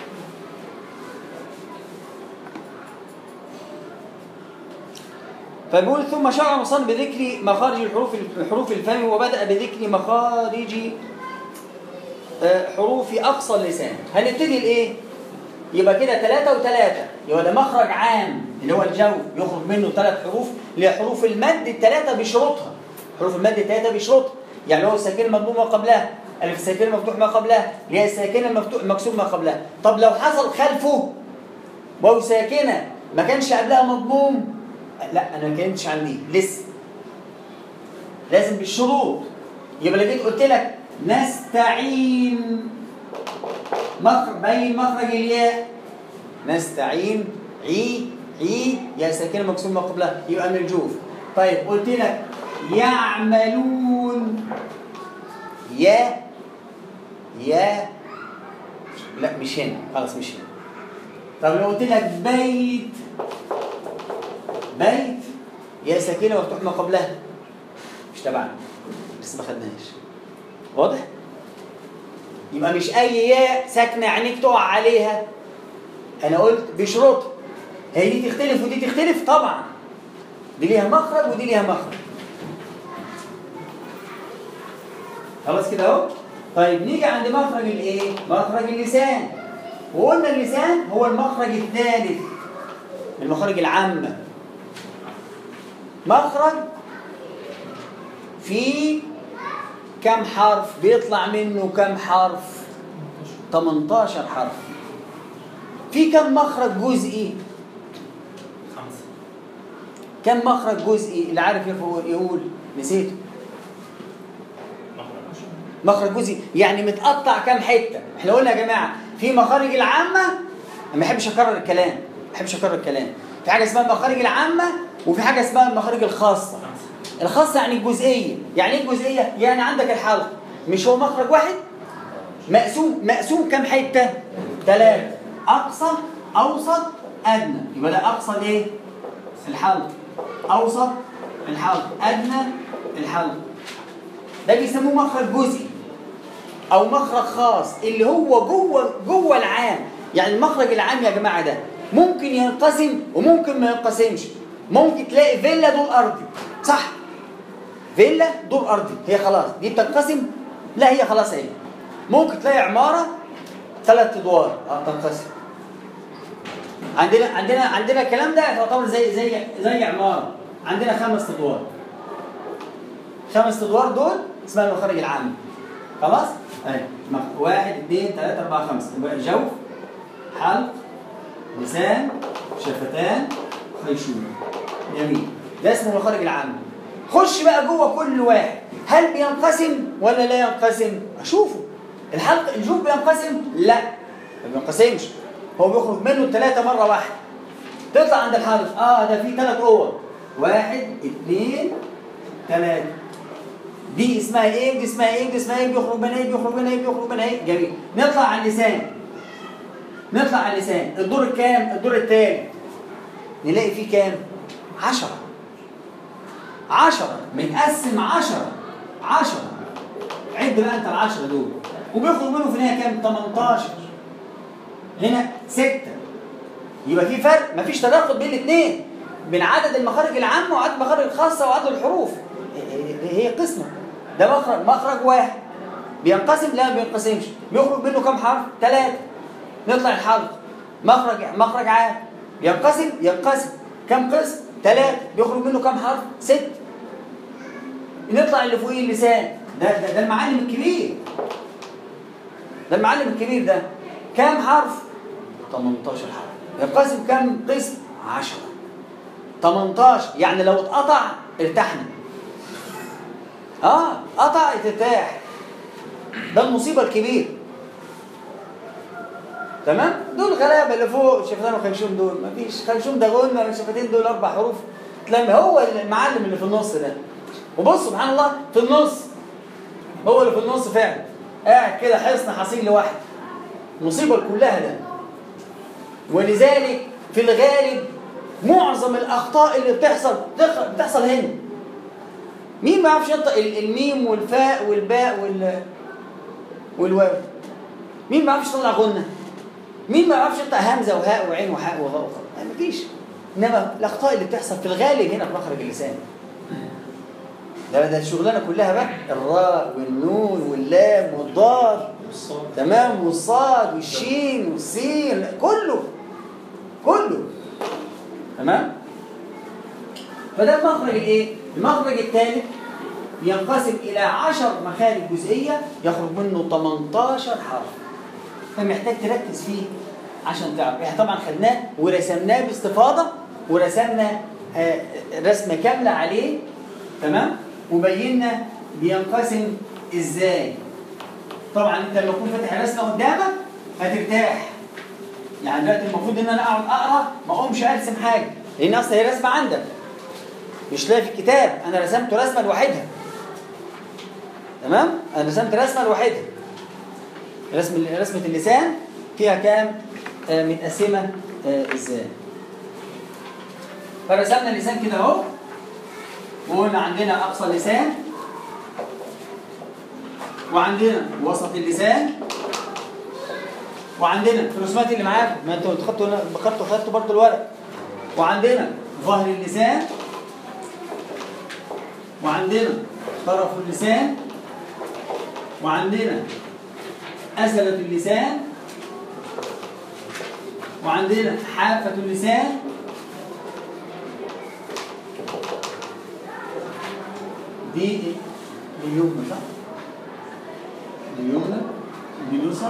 فبيقول ثم شرع المصنف بذكر مخارج الحروف حروف الفم وبدأ بذكر مخارج آه، حروف أقصى اللسان هنبتدي الإيه؟ يبقى كده ثلاثة وثلاثة يبقى ده مخرج عام اللي هو الجو يخرج منه ثلاث حروف اللي هي حروف المد الثلاثة بشروطها حروف المد الثلاثة بشروطها يعني هو الساكن المضموم ما قبلها ألف الساكن المفتوح ما قبلها اللي هي الساكن المفتوح المكسور ما قبلها طب لو حصل خلفه واو ساكنة ما كانش قبلها مضموم لا أنا ما كانتش عندي لسه لازم بالشروط يبقى لو جيت قلت لك نستعين مخرج بين مخرج الياء نستعين عي عي يا ساكنه مكسور ما قبلها يبقى من الجوف طيب قلت لك يعملون يا يا لا مش هنا خلاص مش هنا طب لو قلت لك بيت بيت يا ساكنه مفتوح ما قبلها مش تبعنا لسه ما خدناهاش واضح؟ يبقى مش اي ياء ساكنه عينيك تقع عليها انا قلت بشروط هي دي تختلف ودي تختلف طبعا دي ليها مخرج ودي ليها مخرج خلاص كده اهو طيب نيجي عند مخرج الايه مخرج اللسان وقلنا اللسان هو المخرج الثالث من المخارج العامه مخرج في كم حرف بيطلع منه كم حرف 18 حرف في كم مخرج جزئي خمسة كم مخرج جزئي اللي عارف يقول يقول نسيته مخرج جزئي يعني متقطع كام حته احنا قلنا يا جماعه في مخارج العامه أنا ما بحبش اكرر الكلام ما بحبش اكرر الكلام في حاجه اسمها المخارج العامه وفي حاجه اسمها المخارج الخاصه الخاصه يعني الجزئيه يعني ايه الجزئيه يعني عندك الحلق مش هو مخرج واحد مقسوم مقسوم كام حته ثلاثه اقصى اوسط ادنى يبقى ده اقصى الايه الحلق اوسط الحلق ادنى الحلق ده بيسموه مخرج جزئي او مخرج خاص اللي هو جوه جوه العام يعني المخرج العام يا جماعه ده ممكن ينقسم وممكن ما ينقسمش ممكن تلاقي فيلا دور ارضي صح فيلا دور ارضي هي خلاص دي بتنقسم لا هي خلاص هي ممكن تلاقي عماره ثلاث ادوار اه تنقسم عندنا عندنا عندنا الكلام ده يعتبر زي زي زي عماره عندنا خمس ادوار خمس ادوار دول اسمها المخارج العامه خلاص؟ اهي مخ- واحد اثنين ثلاثة أربعة خمسة يبقى جوف حلق لسان شفتان خيشوم جميل ده اسمه المخارج العامة خش بقى جوه كل واحد هل بينقسم ولا لا ينقسم؟ أشوفه الحلق الجوف بينقسم؟ لا ما بينقسمش هو بيخرج منه الثلاثة مرة واحدة تطلع عند الحلق اه ده في ثلاث اوض واحد اثنين ثلاثة دي اسمها ايه دي اسمها ايه دي اسمها ايه بيخرج منها ايه بيخرج منها ايه بيخرج منها ايه جميل نطلع على اللسان نطلع على اللسان الدور الكام الدور الثالث نلاقي فيه كام عشرة عشرة متقسم عشرة عشرة عد بقى انت العشرة دول وبيخرج منه في النهاية كام 18 هنا ستة يبقى في فرق مفيش تداخل بين الاثنين بين عدد المخارج العامة وعدد المخارج الخاصة وعدد الحروف هي قسمة ده مخرج مخرج واحد بينقسم لا ما بينقسمش بيخرج منه كم حرف ثلاثة نطلع الحرف مخرج مخرج عام ينقسم ينقسم كم قسم ثلاثة بيخرج منه كم حرف ست نطلع اللي فوقيه اللسان ده ده, ده المعلم الكبير ده المعلم الكبير ده كام حرف 18 حرف ينقسم كم قسم 10 18 يعني لو اتقطع ارتحنا اه قطع ترتاح ده المصيبه الكبيره تمام دول غلابه اللي فوق شفتان وخيشوم دول مفيش خيشوم ده غنى الشفتين دول اربع حروف تلاقي هو المعلم اللي في النص ده وبص سبحان الله في النص هو اللي في النص فعلا قاعد كده حصن حصين لوحده المصيبه كلها ده ولذلك في الغالب معظم الاخطاء اللي بتحصل بتحصل هنا مين ما يعرفش ينطق ال- الميم والفاء والباء وال والواو مين ما يعرفش يطلع غنه مين ما يعرفش ينطق همزه وهاء وعين وحاء وغاء وخاء ما مفيش انما الاخطاء اللي بتحصل في الغالب هنا في مخرج اللسان ده ده الشغلانه كلها بقى الراء والنون واللام والضاد والصاد تمام والصاد والشين والسين كله كله تمام فده المخرج الايه المخرج الثالث ينقسم الى 10 مخارج جزئيه يخرج منه 18 حرف فمحتاج تركز فيه عشان تعرف احنا طبعا خدناه ورسمناه باستفاضه ورسمنا آه، رسمه كامله عليه تمام وبينا بينقسم ازاي طبعا انت لما تكون فاتح الرسمه قدامك هترتاح يعني دلوقتي المفروض ان انا اقعد اقرا ما اقومش ارسم حاجه لان اصلا هي رسمه عندك مش لاقي في الكتاب انا رسمت رسمه لوحدها تمام انا رسمت رسمه لوحدها رسم رسمه اللسان فيها كام آه متقسمه آه ازاي فرسمنا اللسان كده اهو وقلنا عندنا اقصى اللسان وعندنا وسط اللسان وعندنا في الرسومات اللي معاكم ما انتوا خدتوا خدتوا خدتوا برضه الورق وعندنا ظهر اللسان وعندنا طرف اللسان وعندنا أسلة اللسان وعندنا حافة اللسان دي دي اليمنى صح؟ دي اليمنى دي اليسرى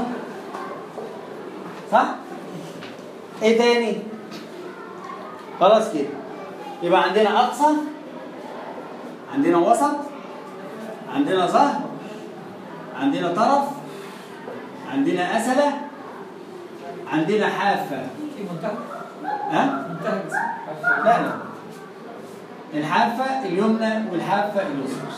صح؟ ايه تاني؟ خلاص كده يبقى عندنا أقصى عندنا وسط عندنا ظهر عندنا طرف عندنا أسلة عندنا حافة في منتهى ها؟ منتهى الاسم. لا لا الحافة اليمنى والحافة اليسرى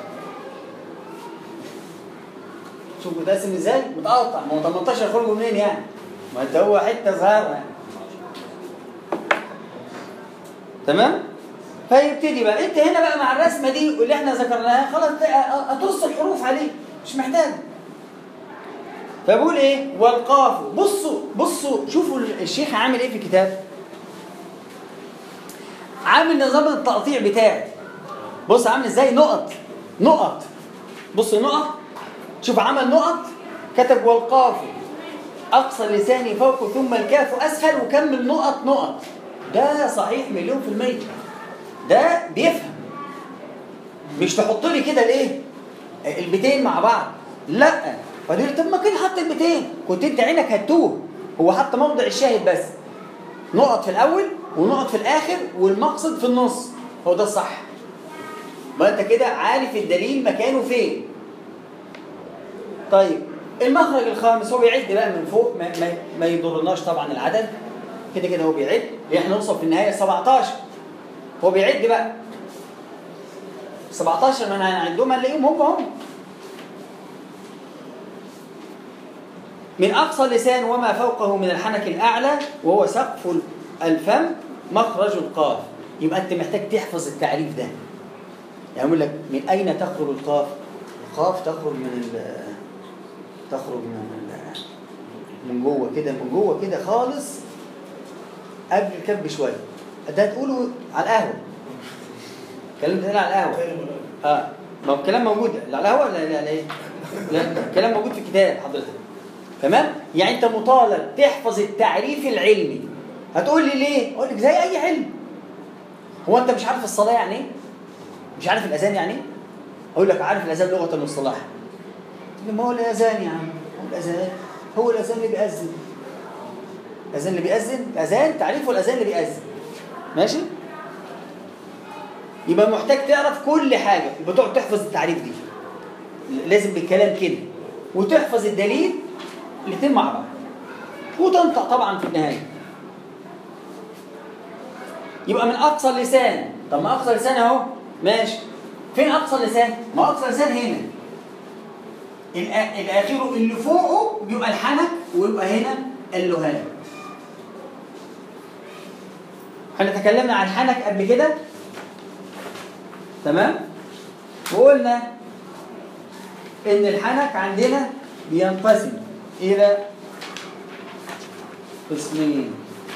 شوفوا ده اسم ازاي؟ متقطع ما هو 18 خرجوا منين يعني؟ ما انت هو حتة صغيرة يعني تمام؟ فيبتدي بقى انت هنا بقى مع الرسمة دي واللي احنا ذكرناها خلاص اطص الحروف عليه مش محتاج فبقول ايه؟ والقاف بصوا بصوا شوفوا الشيخ عامل ايه في الكتاب عامل نظام التقطيع بتاعي بص عامل ازاي نقط نقط بص نقط شوف عمل نقط كتب والقاف اقصى لساني فوق ثم الكاف اسفل وكمل نقط نقط ده صحيح مليون في المية ده بيفهم مش تحط لي كده الايه البيتين مع بعض لا فدي طب ما كده حط البيتين كنت انت عينك هتوه هو حط موضع الشاهد بس نقط في الاول ونقط في الاخر والمقصد في النص هو ده الصح ما انت كده عارف الدليل مكانه فين طيب المخرج الخامس هو بيعد بقى من فوق ما, ما, ما يضرناش طبعا العدد كده كده هو بيعد لان احنا نوصل في النهايه 17 هو بيعد بقى 17 ما انا هنعدهم هنلاقيهم هم هم من أقصى اللسان وما فوقه من الحنك الأعلى وهو سقف الفم مخرج القاف يبقى أنت محتاج تحفظ التعريف ده يعني يقول لك من أين تخرج القاف؟ القاف تخرج من ال تخرج من ال من جوه كده من جوه كده خالص قبل الكف بشوية ده هتقوله على القهوة الكلام ده على القهوة اه ما هو الكلام موجود لا على القهوة ولا لا لا ايه؟ لا الكلام موجود في الكتاب حضرتك تمام يعني انت مطالب تحفظ التعريف العلمي هتقول لي ليه اقول لك زي اي علم هو انت مش عارف الصلاه يعني ايه مش عارف الاذان يعني ايه اقول لك عارف الاذان لغه واصطلاحا تقول لي ما هو الاذان يا عم هو الاذان هو الاذان اللي بيأذن الاذان اللي بيأذن الاذان تعريفه الاذان اللي بيأذن ماشي يبقى محتاج تعرف كل حاجه بتقعد تحفظ التعريف دي لازم بالكلام كده وتحفظ الدليل الاثنين مع بعض وتنطق طبعا في النهايه يبقى من اقصى اللسان طب ما اقصى اللسان اهو ماشي فين اقصى اللسان ما اقصى اللسان هنا الآ- الاخير اللي فوقه بيبقى الحنك ويبقى هنا اللهان احنا تكلمنا عن الحنك قبل كده تمام وقلنا ان الحنك عندنا بينقسم الى قسمين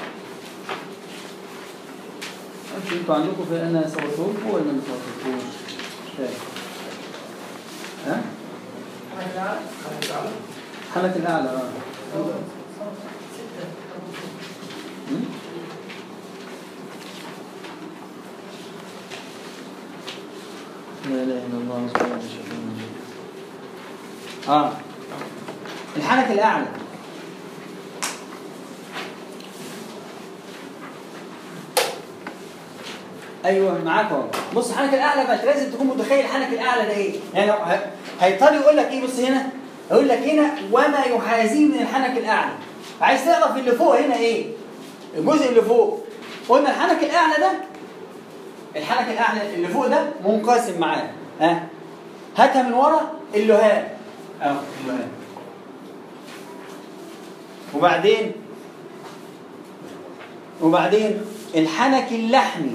انتوا انتوا عندكم في انا صوتوك ولا ما صوتوكوش؟ مش فاهم ها؟ حنك الاعلى اه م? لا اله الا الله سبحانه وتعالى اه الحنك الاعلى ايوه معاك اهو بص الحنك الاعلى بقى لازم تكون متخيل الحنك الاعلى ده ايه يعني لو ه- هيضطر يقول لك ايه بص هنا يقول لك هنا وما يحاذيه من الحنك الاعلى عايز تعرف اللي فوق هنا ايه الجزء اللي فوق قلنا الحنك الاعلى ده الحنك الاعلى اللي فوق ده منقسم معاه ها هاتها من ورا اللهاب اهو اللهاب وبعدين وبعدين الحنك اللحمي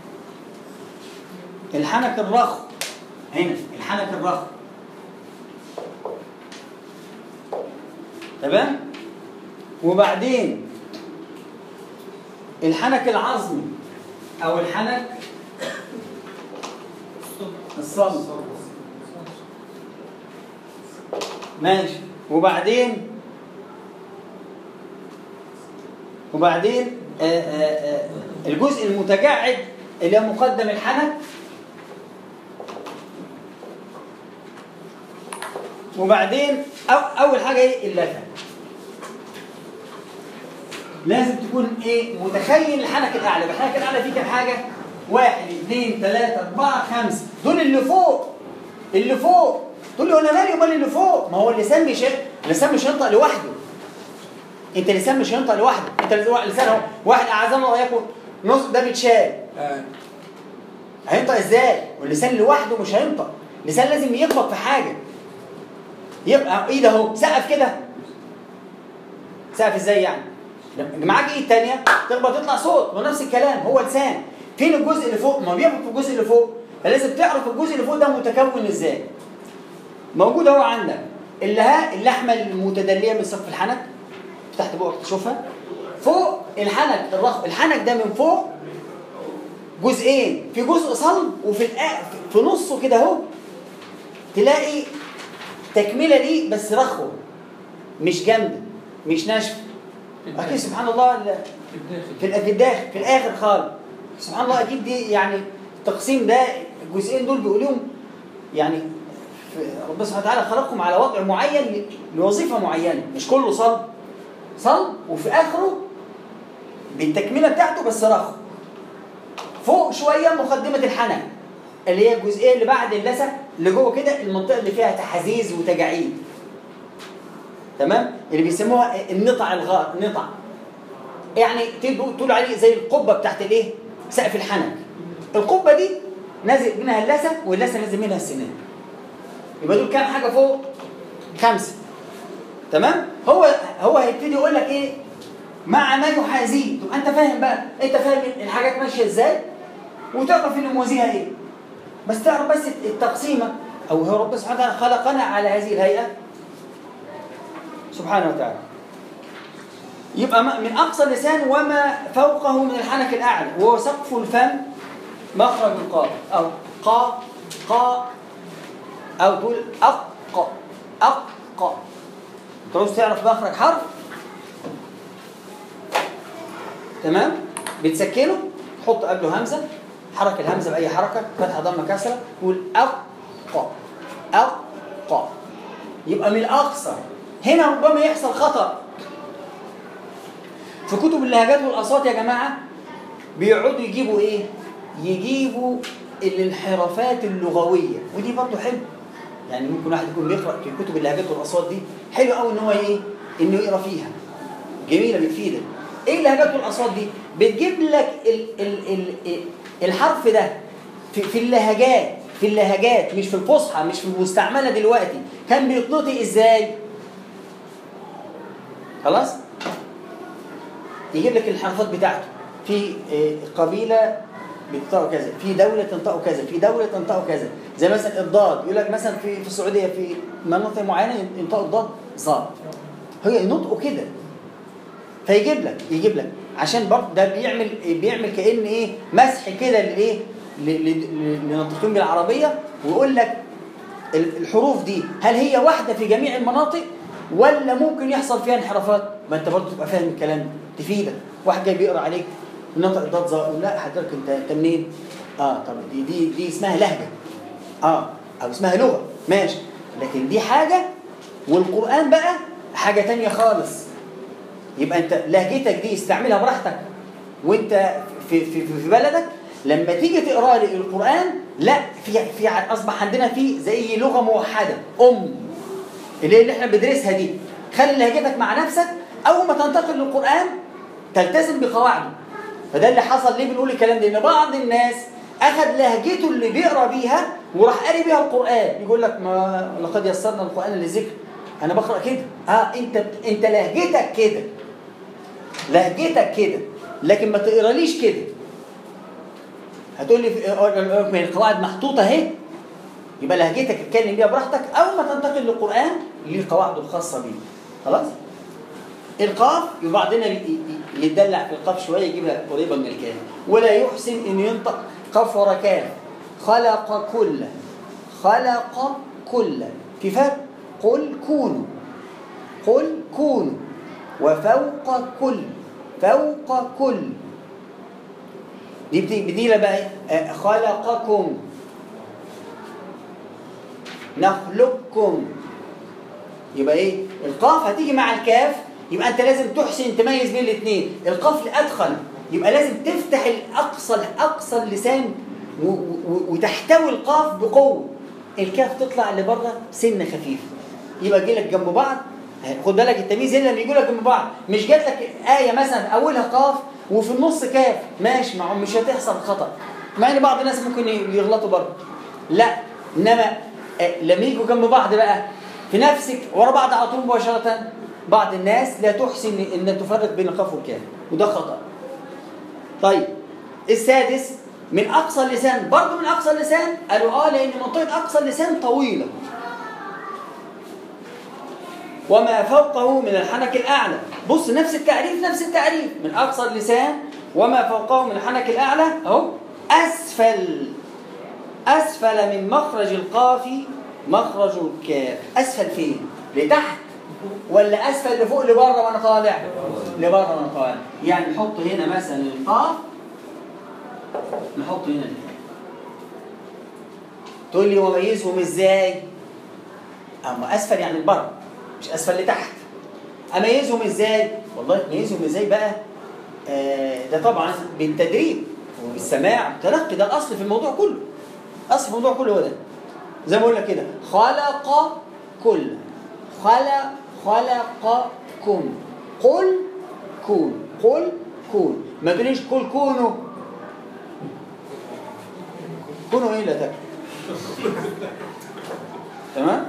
الحنك الرخو هنا الحنك الرخو تمام وبعدين الحنك العظمي او الحنك الصلب ماشي وبعدين وبعدين آآ آآ الجزء المتجعد اللي هو مقدم الحنك وبعدين أو اول حاجه ايه اللثه لازم تكون ايه متخيل الحنك الاعلى الحنك الاعلى فيه كام حاجه واحد اثنين ثلاثة أربعة خمسة دول اللي فوق اللي فوق تقول لي وانا مالي امال اللي فوق ما هو اللسان مش اللسان مش هينطق لوحده انت اللسان مش هينطق لوحده انت اللسان اهو واحد اعزم الله يكن نص ده بيتشال هينطق ازاي واللسان لوحده مش هينطق اللسان لازم يخبط في حاجه يبقى ايد اهو سقف كده سقف ازاي يعني معاك ايد تانية تخبط تطلع صوت ونفس الكلام هو لسان فين الجزء اللي فوق ما بيخبط في الجزء اللي فوق فلازم تعرف الجزء اللي فوق ده متكون ازاي موجود اهو عندك اللي ها اللحمه المتدليه من سقف الحنك تحت بقك تشوفها فوق الحنك الرخ الحنك ده من فوق جزئين في جزء صلب وفي الآ... في نصه كده اهو تلاقي تكمله ليه بس رخوه مش جامده مش ناشفه اكيد سبحان الله ال- في الداخل في ال- في الداخل في الاخر خالص سبحان الله اكيد دي يعني التقسيم ده الجزئين دول بيقول لهم يعني في- ربنا سبحانه وتعالى خلقهم على وضع معين ل- لوظيفه معينه مش كله صلب صلب وفي اخره بالتكمله بتاعته بس رخو فوق شويه مقدمه الحنك اللي هي الجزئيه اللي بعد اللثه اللي جوه كده المنطقه اللي فيها تحازيز وتجاعيد تمام اللي بيسموها النطع الغار نطع يعني تقول تقول عليه زي القبه بتاعت الايه سقف الحنك القبه دي نازل منها اللثه واللثه نازل منها السنان يبقى دول كام حاجه فوق خمسه تمام هو هو هيبتدي يقول لك ايه مع ما يحاذيه تبقى انت فاهم بقى انت فاهم الحاجات ماشيه ازاي وتعرف اللي موازيها ايه بس تعرف بس التقسيمه او هو ربنا سبحانه وتعالى خلقنا على هذه الهيئه سبحانه وتعالى يبقى ما- من اقصى اللسان وما فوقه من الحنك الاعلى وهو سقف الفم مخرج القاف او قا قا او تقول اق اق انت عاوز تعرف مخرج حرف تمام بتسكنه تحط قبله همزه حرك الهمزه باي حركه فتحه ضمه كسره تقول اق اق يبقى من الاقصى هنا ربما يحصل خطأ في كتب اللهجات والاصوات يا جماعه بيقعدوا يجيبوا ايه يجيبوا الانحرافات اللغويه ودي برضه حلو يعني ممكن واحد يكون بيقرا في كتب اللهجات والاصوات دي حلو قوي ان هو ايه انه يقرا فيها جميله بتفيدك ايه اللهجات والاصوات دي بتجيب لك ال ال ال ال الحرف ده في, في اللهجات في اللهجات مش في الفصحى مش في المستعمله دلوقتي كان بيتنطق ازاي خلاص يجيب لك الحرفات بتاعته في آه، قبيله بتنطقوا كذا في دوله تنطقوا كذا في دوله تنطقوا كذا زي مثلا الضاد يقول لك مثلا في في السعوديه في مناطق معينه ينطقوا الضاد صاد هي ينطقوا كده فيجيب لك يجيب لك عشان برضه ده بيعمل بيعمل كأن ايه مسح كده للايه ل- ل- للناطقين بالعربيه ويقول لك ال- الحروف دي هل هي واحده في جميع المناطق ولا ممكن يحصل فيها انحرافات ما انت برضه تبقى فاهم الكلام ده تفيدك واحد جاي بيقرا عليك نطق ضاد ظا لا حضرتك انت انت منين اه طب دي دي دي اسمها لهجه اه او اسمها لغه ماشي لكن دي حاجه والقران بقى حاجه تانية خالص يبقى انت لهجتك دي استعملها براحتك وانت في في في بلدك لما تيجي تقرا لي القران لا في في اصبح عندنا في زي لغه موحده ام اللي اللي احنا بندرسها دي خلي لهجتك مع نفسك اول ما تنتقل للقران تلتزم بقواعده فده اللي حصل ليه بنقول الكلام ده ان بعض الناس اخذ لهجته اللي بيقرا بيها وراح قاري بيها القران يقول لك ما لقد يسرنا القران للذكر انا بقرا كده اه انت انت لهجتك كده لهجتك كده لكن ما تقراليش كده هتقول لي في- آه، من القواعد محطوطه اهي يبقى لهجتك اتكلم بيها براحتك اول ما تنتقل للقران ليه قواعده الخاصه بيه خلاص القاف يبقى بعضنا ي- ي- يتدلع في القاف شويه يجيبها قريبه من الكاف ولا يحسن انه ينطق قاف ورا كاف خلق كل خلق كل في فرق قل كونوا قل كونوا وفوق كل فوق كل دي بتي- بديلة بقى إيه؟ آه، خلقكم نخلقكم يبقى ايه القاف هتيجي مع الكاف يبقى انت لازم تحسن تميز بين الاثنين القاف الادخل يبقى لازم تفتح الاقصى اقصى اللسان و- و- وتحتوي القاف بقوه الكاف تطلع لبره سنه خفيف يبقى جي لك جنب بعض خد بالك التمييز هنا لما يجوا لك جنب بعض مش جات لك ايه مثلا اولها قاف وفي النص كاف ماشي معهم مش هتحصل خطا مع ان بعض الناس ممكن يغلطوا برضه لا انما آه، لما يجوا جنب بعض بقى في نفسك ورا بعض على طول مباشره بعض الناس لا تحسن ان تفرق بين القاف والكاف وده خطا طيب السادس من اقصى اللسان برضه من اقصى اللسان قالوا اه لان منطقه اقصى اللسان طويله وما فوقه من الحنك الأعلى بص نفس التعريف نفس التعريف من أقصى اللسان وما فوقه من الحنك الأعلى أهو أسفل أسفل من مخرج القاف مخرج الكاف أسفل فين؟ لتحت ولا أسفل لفوق لبره وأنا طالع؟ لبره وأنا طالع يعني نحط هنا مثلا القاف نحط هنا الكاف تقول لي وميزهم ازاي؟ اما اسفل يعني لبره مش اسفل لتحت اميزهم ازاي والله تميزهم ازاي بقى آه ده طبعا بالتدريب وبالسماع والتلقي ده الاصل في الموضوع كله اصل في الموضوع كله هو ده زي ما بقول لك كده خلق كل خلق خلقكم قل كون قل كون ما تقوليش قل كونوا كونوا ايه لا تاكل تمام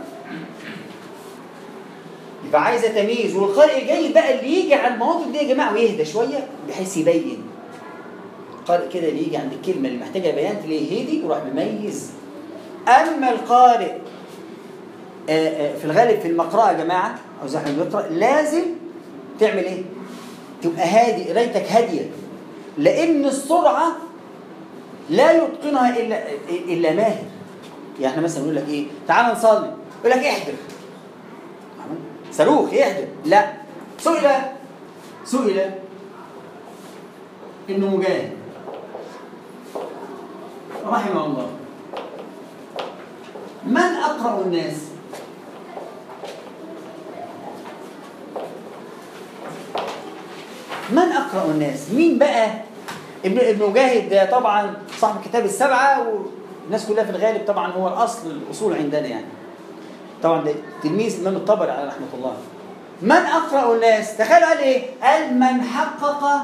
يبقى عايزه تمييز والقارئ الجيد بقى اللي يجي على المواقف دي يا جماعه ويهدى شويه بحيث يبين القارئ كده اللي يجي عند الكلمه اللي محتاجه بيان تلاقيه هدي وراح مميز اما القارئ آه، آه، في الغالب في المقرأة يا جماعه او زي ما احنا بنقرا لازم تعمل ايه؟ تبقى هادي قرايتك هاديه لان السرعه لا يتقنها الا الا ماهر يعني احنا مثلا نقول لك ايه؟ تعال نصلي يقول لك احضر صاروخ يهدم لا سئل سئل ابن مجاهد رحمه الله من أقرأ الناس من أقرأ الناس مين بقى ابن ابن مجاهد ده طبعا صاحب كتاب السبعة والناس كلها في الغالب طبعا هو الأصل الأصول عندنا يعني طبعا ده تلميذ الامام الطبري على رحمه الله من اقرا الناس تخيلوا قال ايه قال من حقق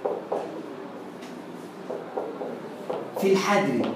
في الحدر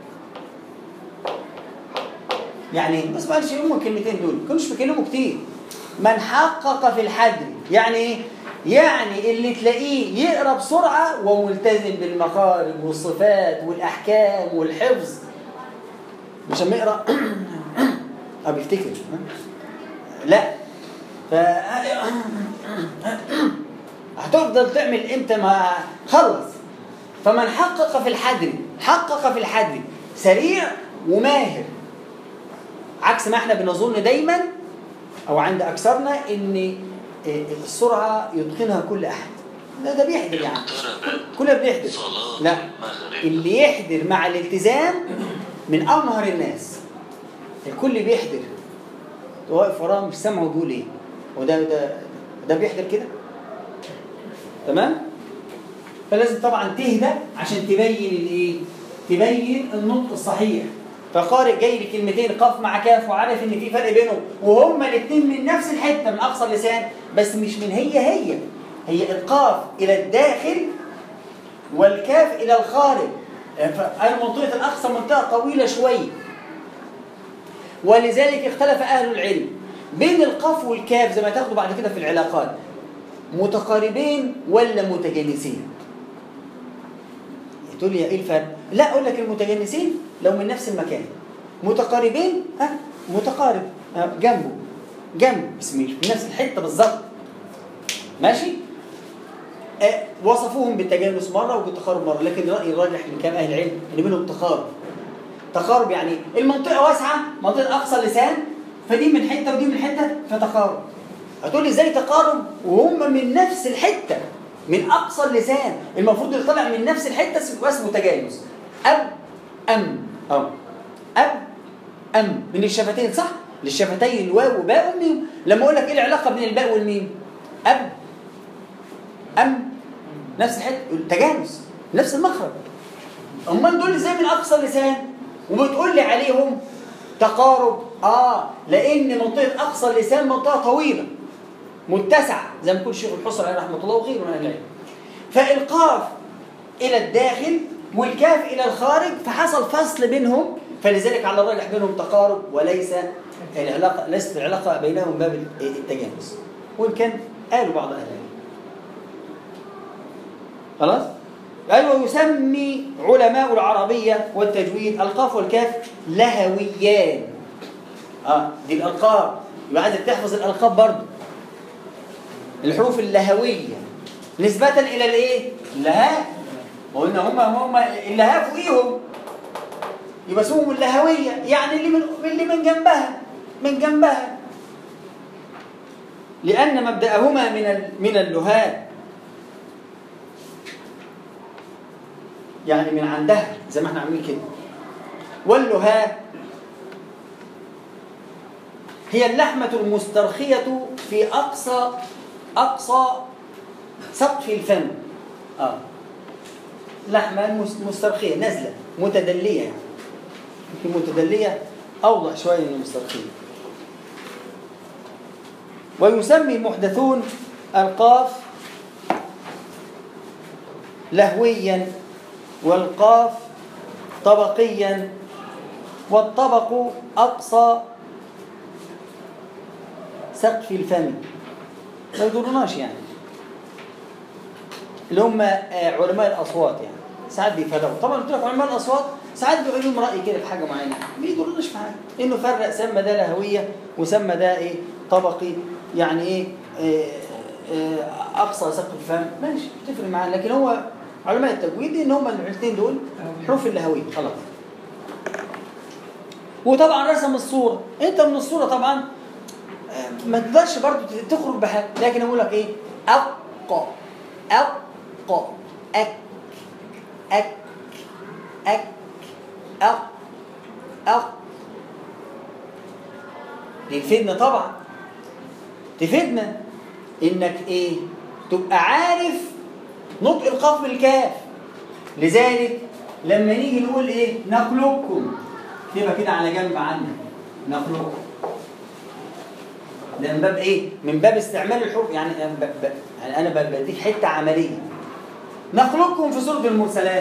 يعني بس ما قالش هم الكلمتين دول ما كانوش بيكلموا كتير من حقق في الحدر يعني ايه يعني اللي تلاقيه يقرا بسرعه وملتزم بالمخارج والصفات والاحكام والحفظ مش لما يقرا اه بيفتكر لا ف هتفضل تعمل امتى ما خلص فمن حقق في الحدر حقق في الحدر سريع وماهر عكس ما احنا بنظن دايما او عند اكثرنا ان السرعه يتقنها كل احد ده ده بيحضر يعني كلنا بنحضر لا اللي يحضر مع الالتزام من امهر الناس الكل بيحضر واقف وراه مش سامعه بيقول ايه وده ده ده بيحضر كده تمام فلازم طبعا تهدى عشان تبين الايه تبين النطق الصحيح فقارئ جاي بكلمتين قاف مع كاف وعارف ان في فرق بينهم وهما الاثنين من نفس الحته من اقصى اللسان بس مش من هي هي هي القاف الى الداخل والكاف الى الخارج يعني منطقه الاقصى منطقه طويله شويه ولذلك اختلف اهل العلم بين القاف والكاف زي ما تاخدوا بعد كده في العلاقات متقاربين ولا متجانسين تقول لي ايه الفرق لا اقول لك المتجانسين لو من نفس المكان متقاربين ها متقارب ها جنبه جنب بس مش في نفس الحته بالظبط ماشي آه وصفوهم بالتجانس مره وبالتقارب مره لكن الراي الراجح من كلام اهل العلم ان بينهم تقارب تقارب يعني المنطقه واسعه منطقه اقصى اللسان فدي من حته ودي من حته فتقارب هتقول لي ازاي تقارب وهم من نفس الحته من اقصى اللسان المفروض اللي طالع من نفس الحته اسمه تجانس اب ام اهو اب ام من الشفتين صح للشفتين الواو وباء وميم لما اقول لك ايه العلاقه بين الباء والميم اب ام نفس الحته تجانس نفس المخرج امال دول ازاي من اقصى اللسان وبتقول لي عليهم تقارب اه لان منطقه اقصى اللسان منطقه طويله متسعه زي ما يقول الشيخ الحصر عليه رحمه الله وغيره من اهل العلم فالقاف الى الداخل والكاف الى الخارج فحصل فصل بينهم فلذلك على الراجح بينهم تقارب وليس العلاقه ليست العلاقه بينهم باب التجانس وان كان قالوا بعض اهل العلم خلاص قال ويسمي علماء العربية والتجويد القاف والكاف لهويان اه دي الألقاب يبقى عايزك تحفظ الألقاب برضه الحروف اللهوية نسبة إلى الإيه؟ اللهاء وقلنا هم هم اللهاء فوقيهم يبقى اسمهم اللهوية يعني اللي من اللي من جنبها من جنبها لأن مبدأهما من من اللهاء يعني من عندها زي ما احنا عاملين كده واللهاء هي اللحمة المسترخية في أقصى أقصى سقف الفم آه لحمة مسترخية نازلة متدلية يعني يمكن متدلية أوضح شوية من المسترخية ويسمي المحدثون القاف لهويا والقاف طبقيا والطبق أقصى سقف الفم ما يضرناش يعني اللي هم علماء الأصوات يعني ساعات بيفرقوا طبعا قلت لك علماء الأصوات ساعات بيبقى لهم رأي كده في حاجة معينة ما يضرناش في حاجة إنه فرق سمى ده لهوية وسمى ده إيه طبقي يعني إيه, إيه, إيه أقصى سقف الفم ماشي تفرق معاه لكن هو علماء التجويد ان هم الاثنين دول حروف اللهويه خلاص وطبعا رسم الصوره انت من الصوره طبعا ما تقدرش برضه تخرج بحاجه لكن اقول لك ايه اق اق اك اك اك اق اق دي تفيدنا طبعا تفيدنا انك ايه تبقى عارف نطق القاف بالكاف لذلك لما نيجي نقول ايه نخلقكم تبقى كده على جنب عنا نخلقكم ده من باب ايه من باب استعمال الحروف يعني أنا ب... ب... يعني انا بديك حته عمليه نخلقكم في سوره المرسلات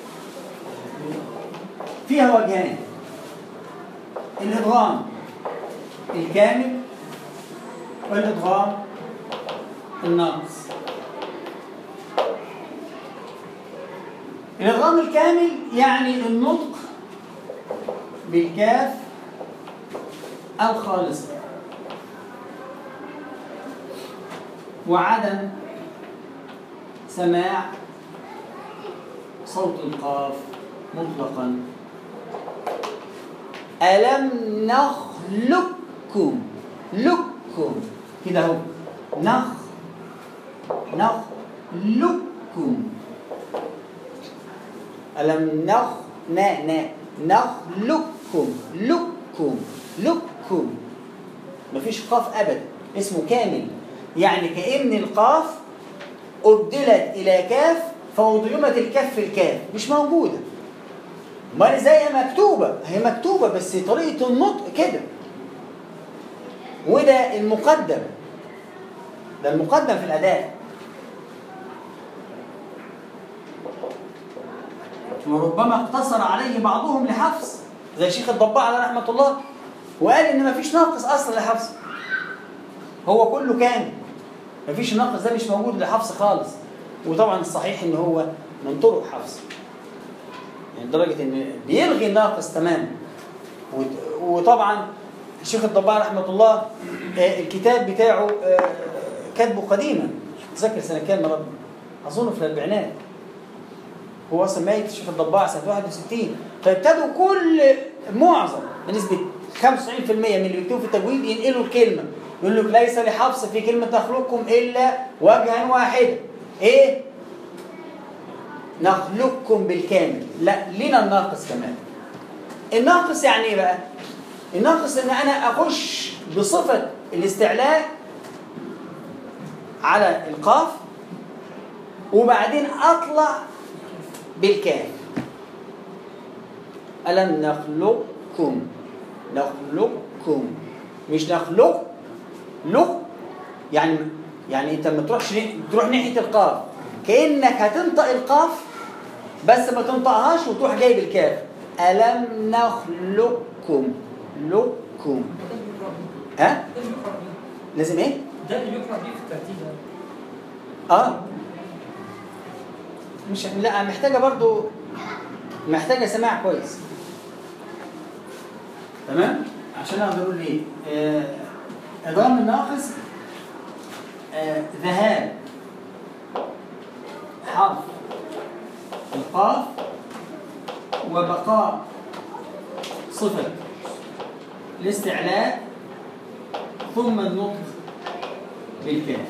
فيها وجهان الادغام الكامل والادغام الناقص الادغام الكامل يعني النطق بالكاف الخالصة وعدم سماع صوت القاف مطلقا ألم نخلقكم لكم كده اهو نخ نخلقكم ألم نخ نا نا نخلقكم لكم لكم مفيش قاف أبدا اسمه كامل يعني كأن القاف أبدلت إلى كاف فأضيمت الكاف في الكاف مش موجودة امال ازاي هي مكتوبة هي مكتوبة بس طريقة النطق كده وده المقدم ده المقدم في الأداء وربما اقتصر عليه بعضهم لحفظ زي شيخ الضباع على رحمة الله وقال إن مفيش ناقص أصلا لحفظ هو كله كامل مفيش الناقص ده مش موجود لحفظ خالص وطبعا الصحيح إن هو من طرق حفظ يعني لدرجة إن بيلغي الناقص تماما وت- وطبعا الشيخ الضباع رحمة الله آه، الكتاب بتاعه آه، كاتبه قديما مش متذكر سنة كام يا رب أظن في الأربعينات هو اصلا ميت الشيخ الضباع سنه 61 فابتدوا كل معظم بنسبه 95% من اللي بيكتبوا في التجويد ينقلوا الكلمه يقول لك ليس لحفص في كلمه تخلقكم الا وجها واحدا ايه؟ نخلقكم بالكامل لا لنا الناقص كمان الناقص يعني ايه بقى؟ الناقص ان انا اخش بصفه الاستعلاء على القاف وبعدين اطلع بالكاف ألم نخلقكم نخلقكم مش نخلق لق يعني يعني انت ما تروحش تروح ناحيه القاف كانك هتنطق القاف بس ما تنطقهاش وتروح جايب الكاف ألم نخلقكم لكم ها ده اللي يقرأ بيه لازم ايه ده اللي يقرأ بيه في الترتيب اه مش لا محتاجه برضو محتاجه سماع كويس تمام عشان اقدر اقول ايه آه، ادغام الناقص آه، ذهاب حرف القاف وبقاء صفه الاستعلاء ثم النطق بالكاف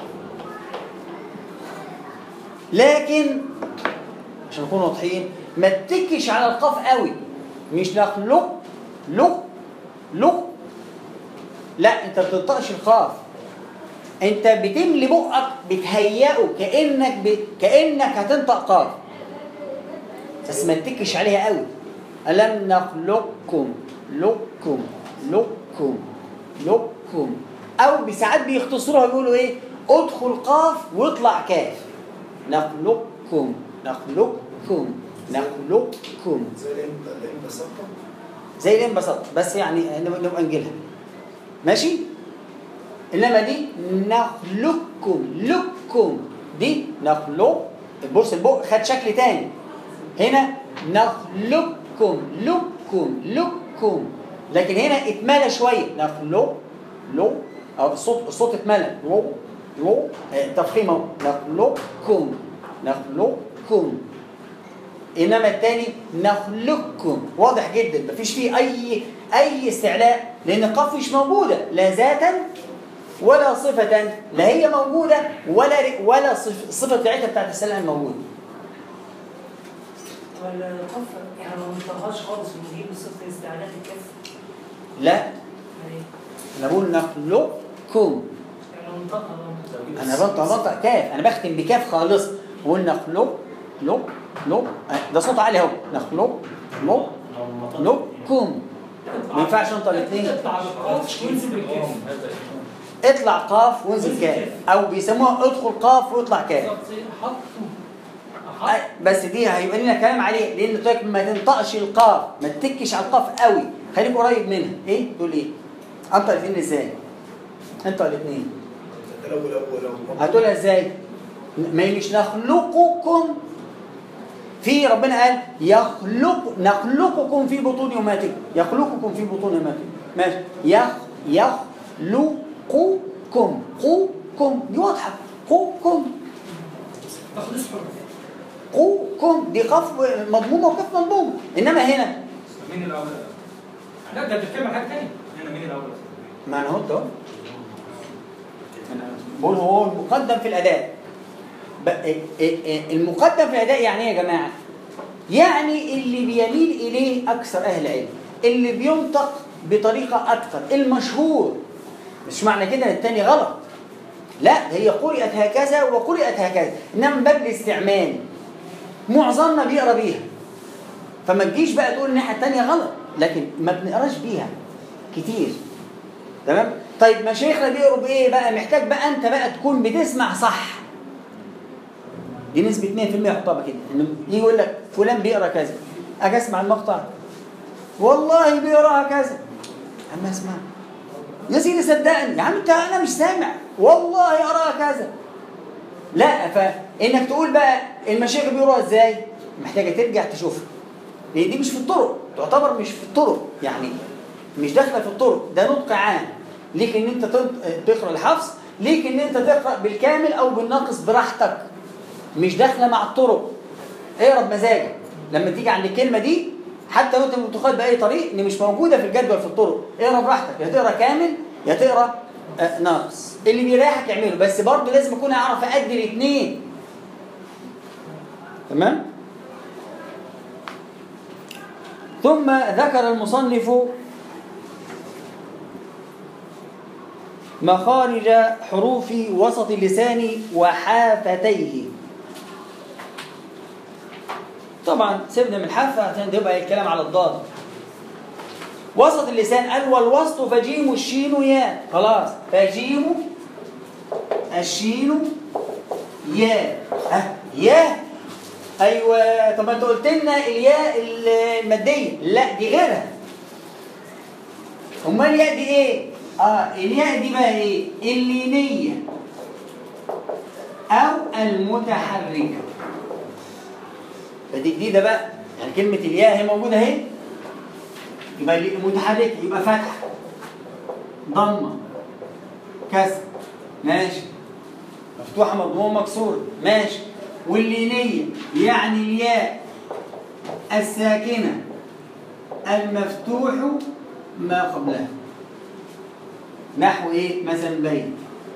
لكن عشان نكون واضحين ما تتكش على القاف قوي مش نخلق لق لق لا انت ما بتنطقش القاف انت بتملي بقك بتهيئه كانك ب... كانك هتنطق قاف بس ما تتكش عليها قوي الم نخلقكم لكم لكم لكم او بساعات بيختصروها يقولوا ايه ادخل قاف واطلع كاف نخلقكم نخلقكم نخلقكم زي الإم- الانبساطة زي الانبساط بس يعني نبقى نبقى نجيلها ماشي انما دي نخلقكم لكم دي نخلق بص البق خد شكل تاني هنا نخلقكم لكم لكم لكن هنا اتملى شويه نخلق لو او الصوت الصوت اتملى لو لو آه، تفخيم اهو نخلقكم نخلقكم انما الثاني نخلقكم واضح جدا مفيش فيه اي اي استعلاء لان القاف مش موجوده لا ذاتا ولا صفة لا هي موجودة ولا ولا صف- الصفة بتاعتها بتاعت السلام موجودة ولا القفة يعني ما نطلعهاش خالص ونجيب صفة استعادات الكف لا يعني انا بقول نخلقكم يعني ننطقها لو انا بنطق بنطق كاف انا بختم بكاف خالص بقول نخلق لق لق ده صوت عالي اهو نخلق لق لكم ما ينفعش انطق الاثنين تطلع بالقاف وينزل بالكاف هذا اطلع قاف وانزل كاف او بيسموها ادخل قاف واطلع كاف بالظبط زي حطوا أي- بس دي هيبقى لنا كلام عليه لان قلت لك ما تنطقش القاف ما تتكش على القاف قوي خليك قريب منها ايه تقول ايه انطق الاثنين ازاي انطق الاثنين لو لو لو هتقولها ازاي ما هي مش نخلقكم في ربنا قال يخلق نخلقكم في بطون امهاتكم يخلقكم في بطون امهاتكم ماشي يخ يخلقكم قوكم دي واضحه قوكم تخليص حروف قو كم دي قف مضمومه وقف مضمومه انما هنا مين الاول؟ لا ده بتتكلم عن حاجه ثانيه هنا مين الاول؟ ما انا قلت اهو أنا بقول هو المقدم في الاداء ب- إيه- إيه- المقدم في الاداء يعني ايه يا جماعه يعني اللي بيميل اليه اكثر اهل العلم اللي بينطق بطريقه اكثر المشهور مش معنى كده ان التاني غلط لا هي قرئت هكذا وقرئت هكذا انما من باب الاستعمال معظمنا بيقرا بيها فما تجيش بقى تقول الناحيه التانيه غلط لكن ما بنقراش بيها كتير تمام طيب مشايخنا بيقروا بايه بقى محتاج بقى انت بقى تكون بتسمع صح دي نسبة 2% حطها كده انه يجي يقول لك فلان بيقرا كذا اجي اسمع المقطع والله بيقراها كذا اما اسمع يا سيدي صدقني يا عم انت انا مش سامع والله يقراها كذا لا فانك تقول بقى المشايخ بيقروها ازاي محتاجه ترجع تشوفها لان دي مش في الطرق تعتبر مش في الطرق يعني مش داخله في الطرق ده نطق عام ليك ان انت تنط- تقرا الحفظ ليك ان انت تقرا بالكامل او بالناقص براحتك مش داخله مع الطرق اقرا بمزاجك لما تيجي عند الكلمه دي حتى لو انت متخيل باي طريق ان مش موجوده في الجدول في الطرق اقرا براحتك يا تقرا كامل يا تقرا آه، ناقص اللي بيريحك اعمله بس برضه لازم اكون اعرف ادي الاثنين تمام ثم ذكر المصنف مخارج حروف وسط اللسان وحافتيه طبعا سيبنا من الحافة عشان تبقى الكلام على الضاد وسط اللسان قال والوسط فجيم الشين يا خلاص فجيم الشين يا ها يا ايوه طب ما انت قلت لنا الياء الماديه لا دي غيرها امال الياء دي ايه اه الياء دي بقى ايه اللينيه او المتحركه فدي جديده بقى يعني كلمه الياء هي موجوده اهي يبقى اللي- متحركه يبقى فتحه ضمه كسر ماشي مفتوحه مضمومه مكسوره ماشي واللينيه يعني الياء الساكنه المفتوح ما قبلها نحو ايه مثلا بين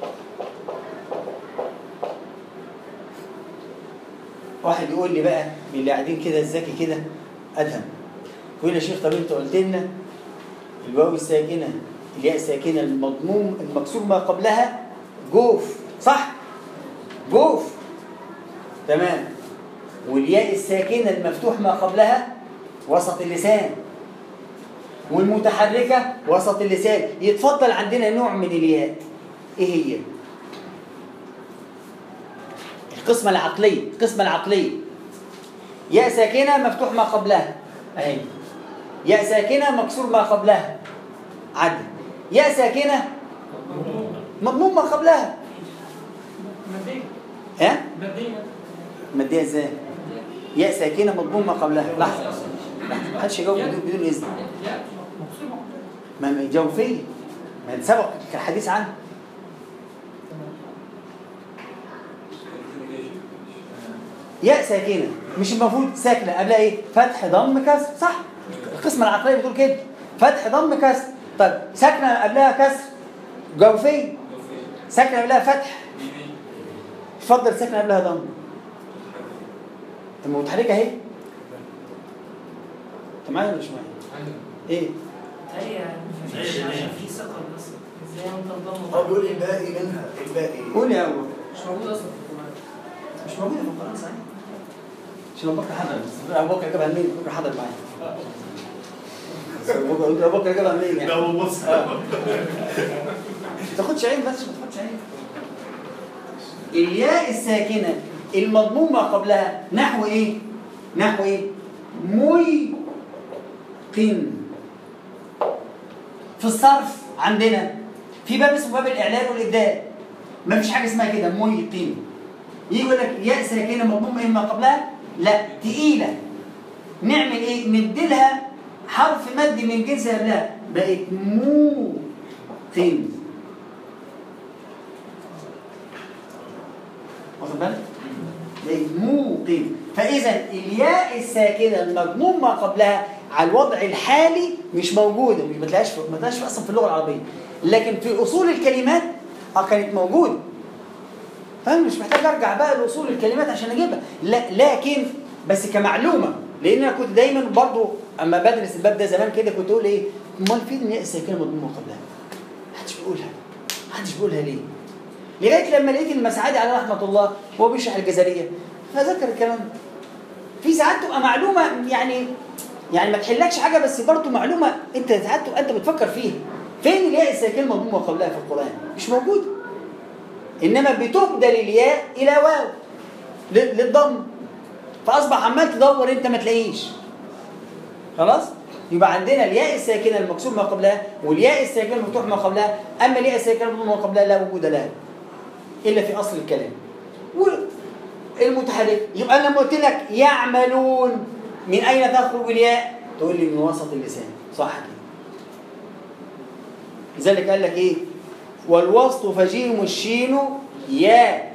واحد يقول لي بقى من اللي قاعدين كده الذكي كده ادهم يقول لي يا شيخ طب انت قلت لنا الواو الساكنه الياء الساكنه المضموم المكسور ما قبلها جوف صح جوف تمام والياء الساكنه المفتوح ما قبلها وسط اللسان والمتحركه وسط اللسان يتفضل عندنا نوع من الياء ايه هي القسمه العقليه القسمه العقليه ياء ساكنه مفتوح ما قبلها اهي ياء ساكنه مكسور ما قبلها عدل ياء ساكنه مضموم ما قبلها مادية ها مادية ماديه ازاي ياء ساكنه مضموم ما قبلها لحظه لحظه ما حدش يجاوب بدون بدون اذن لا مقصود ما ما يجاوب فيه ما سبق الحديث عنه ياء ساكنه مش المفروض ساكنه قبلها ايه فتح ضم كسر صح القسمه العقليه بتقول كده فتح ضم كسر طيب ساكنه قبلها كسر جوفيه ساكنه قبلها فتح اتفضل ساكنه قبلها ضم المتحركه اهي انت معايا ولا مش معايا؟ ايه؟ هي مفيش عشان في ثقل بس ازاي انت تضمن هو بيقول الباقي منها الباقي قول يا ابو مش موجود اصلا في القرآن مش موجوده في القران صحيح عشان ابو بكر حضر بس ابو بكر جابها منين؟ ابو بكر حضر معايا ابو بكر ابو بكر جابها منين ده يعني؟ هو بص ما تاخدش عين بس ما تاخدش عين الياء الساكنه المضموم ما قبلها نحو ايه؟ نحو ايه؟ موي قن في الصرف عندنا في باب اسمه باب الاعلان والابدال ما فيش حاجه اسمها كده موي قن يجي يقول لك ياء ساكنه مضموم ايه ما قبلها لا تقيله نعمل ايه نديلها حرف مد من جنس قبلها بقت مو قن واخد بالك موقن فاذا الياء الساكنه المضموم ما قبلها على الوضع الحالي مش موجوده مش بتلاقيش ما تلاقيش اصلا في اللغه العربيه لكن في اصول الكلمات اه كانت موجوده فانا مش محتاج ارجع بقى لاصول الكلمات عشان اجيبها لا لكن بس كمعلومه لان انا كنت دايما برضو اما بدرس الباب ده زمان كده كنت اقول ايه امال فين الياء الساكنه مضمومه قبلها محدش بيقولها محدش بيقولها ليه لغايه لما لقيت المسعدي على رحمه الله وهو بيشرح الجزريه فذكر الكلام ده في ساعات تبقى معلومه يعني يعني ما تحلكش حاجه بس برضه معلومه انت ساعات تبقى انت بتفكر فيها فين الياء الساكنه المضمومه قبلها في القران مش موجوده انما بتبدل الياء الى واو ل- للضم فاصبح عمال تدور انت ما تلاقيش خلاص يبقى عندنا الياء الساكنه المكسور ما قبلها والياء الساكنه المفتوح ما قبلها اما الياء الساكنه المضموم ما قبلها لا وجود لها الا في اصل الكلام والمتحرك يبقى انا لما قلت لك يعملون من اين تخرج الياء تقول لي من وسط اللسان صح كده لذلك قال لك ايه والوسط فجيم الشين ياء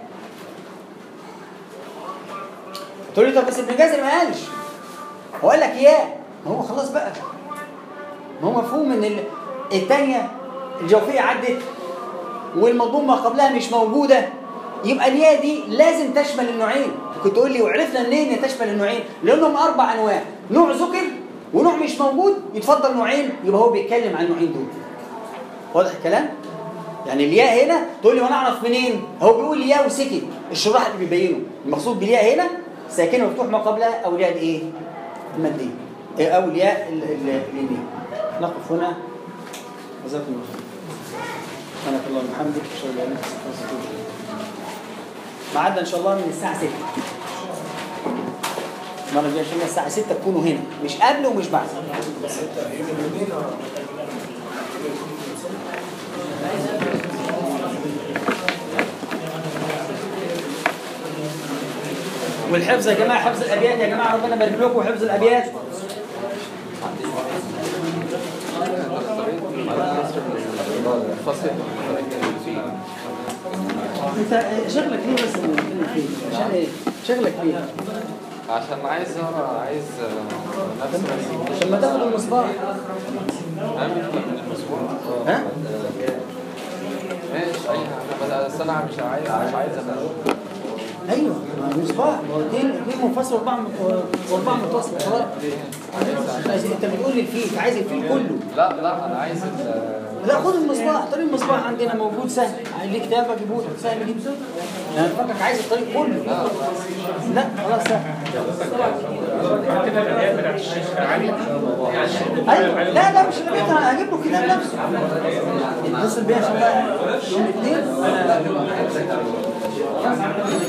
تقول لي طب بس ابن جازر ما قالش هو قال لك ياء ما هو خلاص بقى ما هو مفهوم ان ال- الثانيه الجوفيه عدت والمضموم ما قبلها مش موجوده يبقى الياء دي لازم تشمل النوعين كنت تقول لي وعرفنا منين ان تشمل النوعين لانهم اربع انواع نوع ذكر ونوع مش موجود يتفضل نوعين يبقى هو بيتكلم عن النوعين دول واضح الكلام يعني الياء هنا تقول لي وانا اعرف منين هو بيقول لي ياء وسكت الشراح اللي بيبينه المقصود بالياء هنا ساكنه مفتوح ما قبلها او الياء الايه الماديه إيه، او الياء ال- ال- اليمين نقف هنا جزاكم الله خير سبحانك اللهم وبحمدك اشهد ان لا اله الا انت استغفرك واتوب اليك ميعادنا ان شاء الله من الساعه 6 المره الجايه ان شاء الله الساعه 6 تكونوا هنا مش قبل ومش بعد والحفظ يا جماعه حفظ الابيات يا جماعه ربنا يبارك لكم حفظ الابيات انت شغلك ليه بس بنتكلم فيه عشان ايه شغلك ليه عشان عايز اقرا عايز آه، نفس عشان ما تاخد المصباح اعمل من المسموع ها ماشي اي حاجه بس انا مش عايز مش عايز ابقى ايوه ما هو مصباح ما هو اثنين اثنين منفصل واربعه مت- واربعه متصل خلاص انت بتقول لي الفيل عايز الفيل كله لا لا انا عايز ال- لا خد المصباح طريق المصباح عندنا موجود سهل ليه كتاب اجيبه لك سهل جدا يعني فكرك عايز الطريق كله لا خلاص سهل ايوه لا لا مش البيت انا هجيب له كتاب نفسه اتصل بيا عشان بقى يوم الاثنين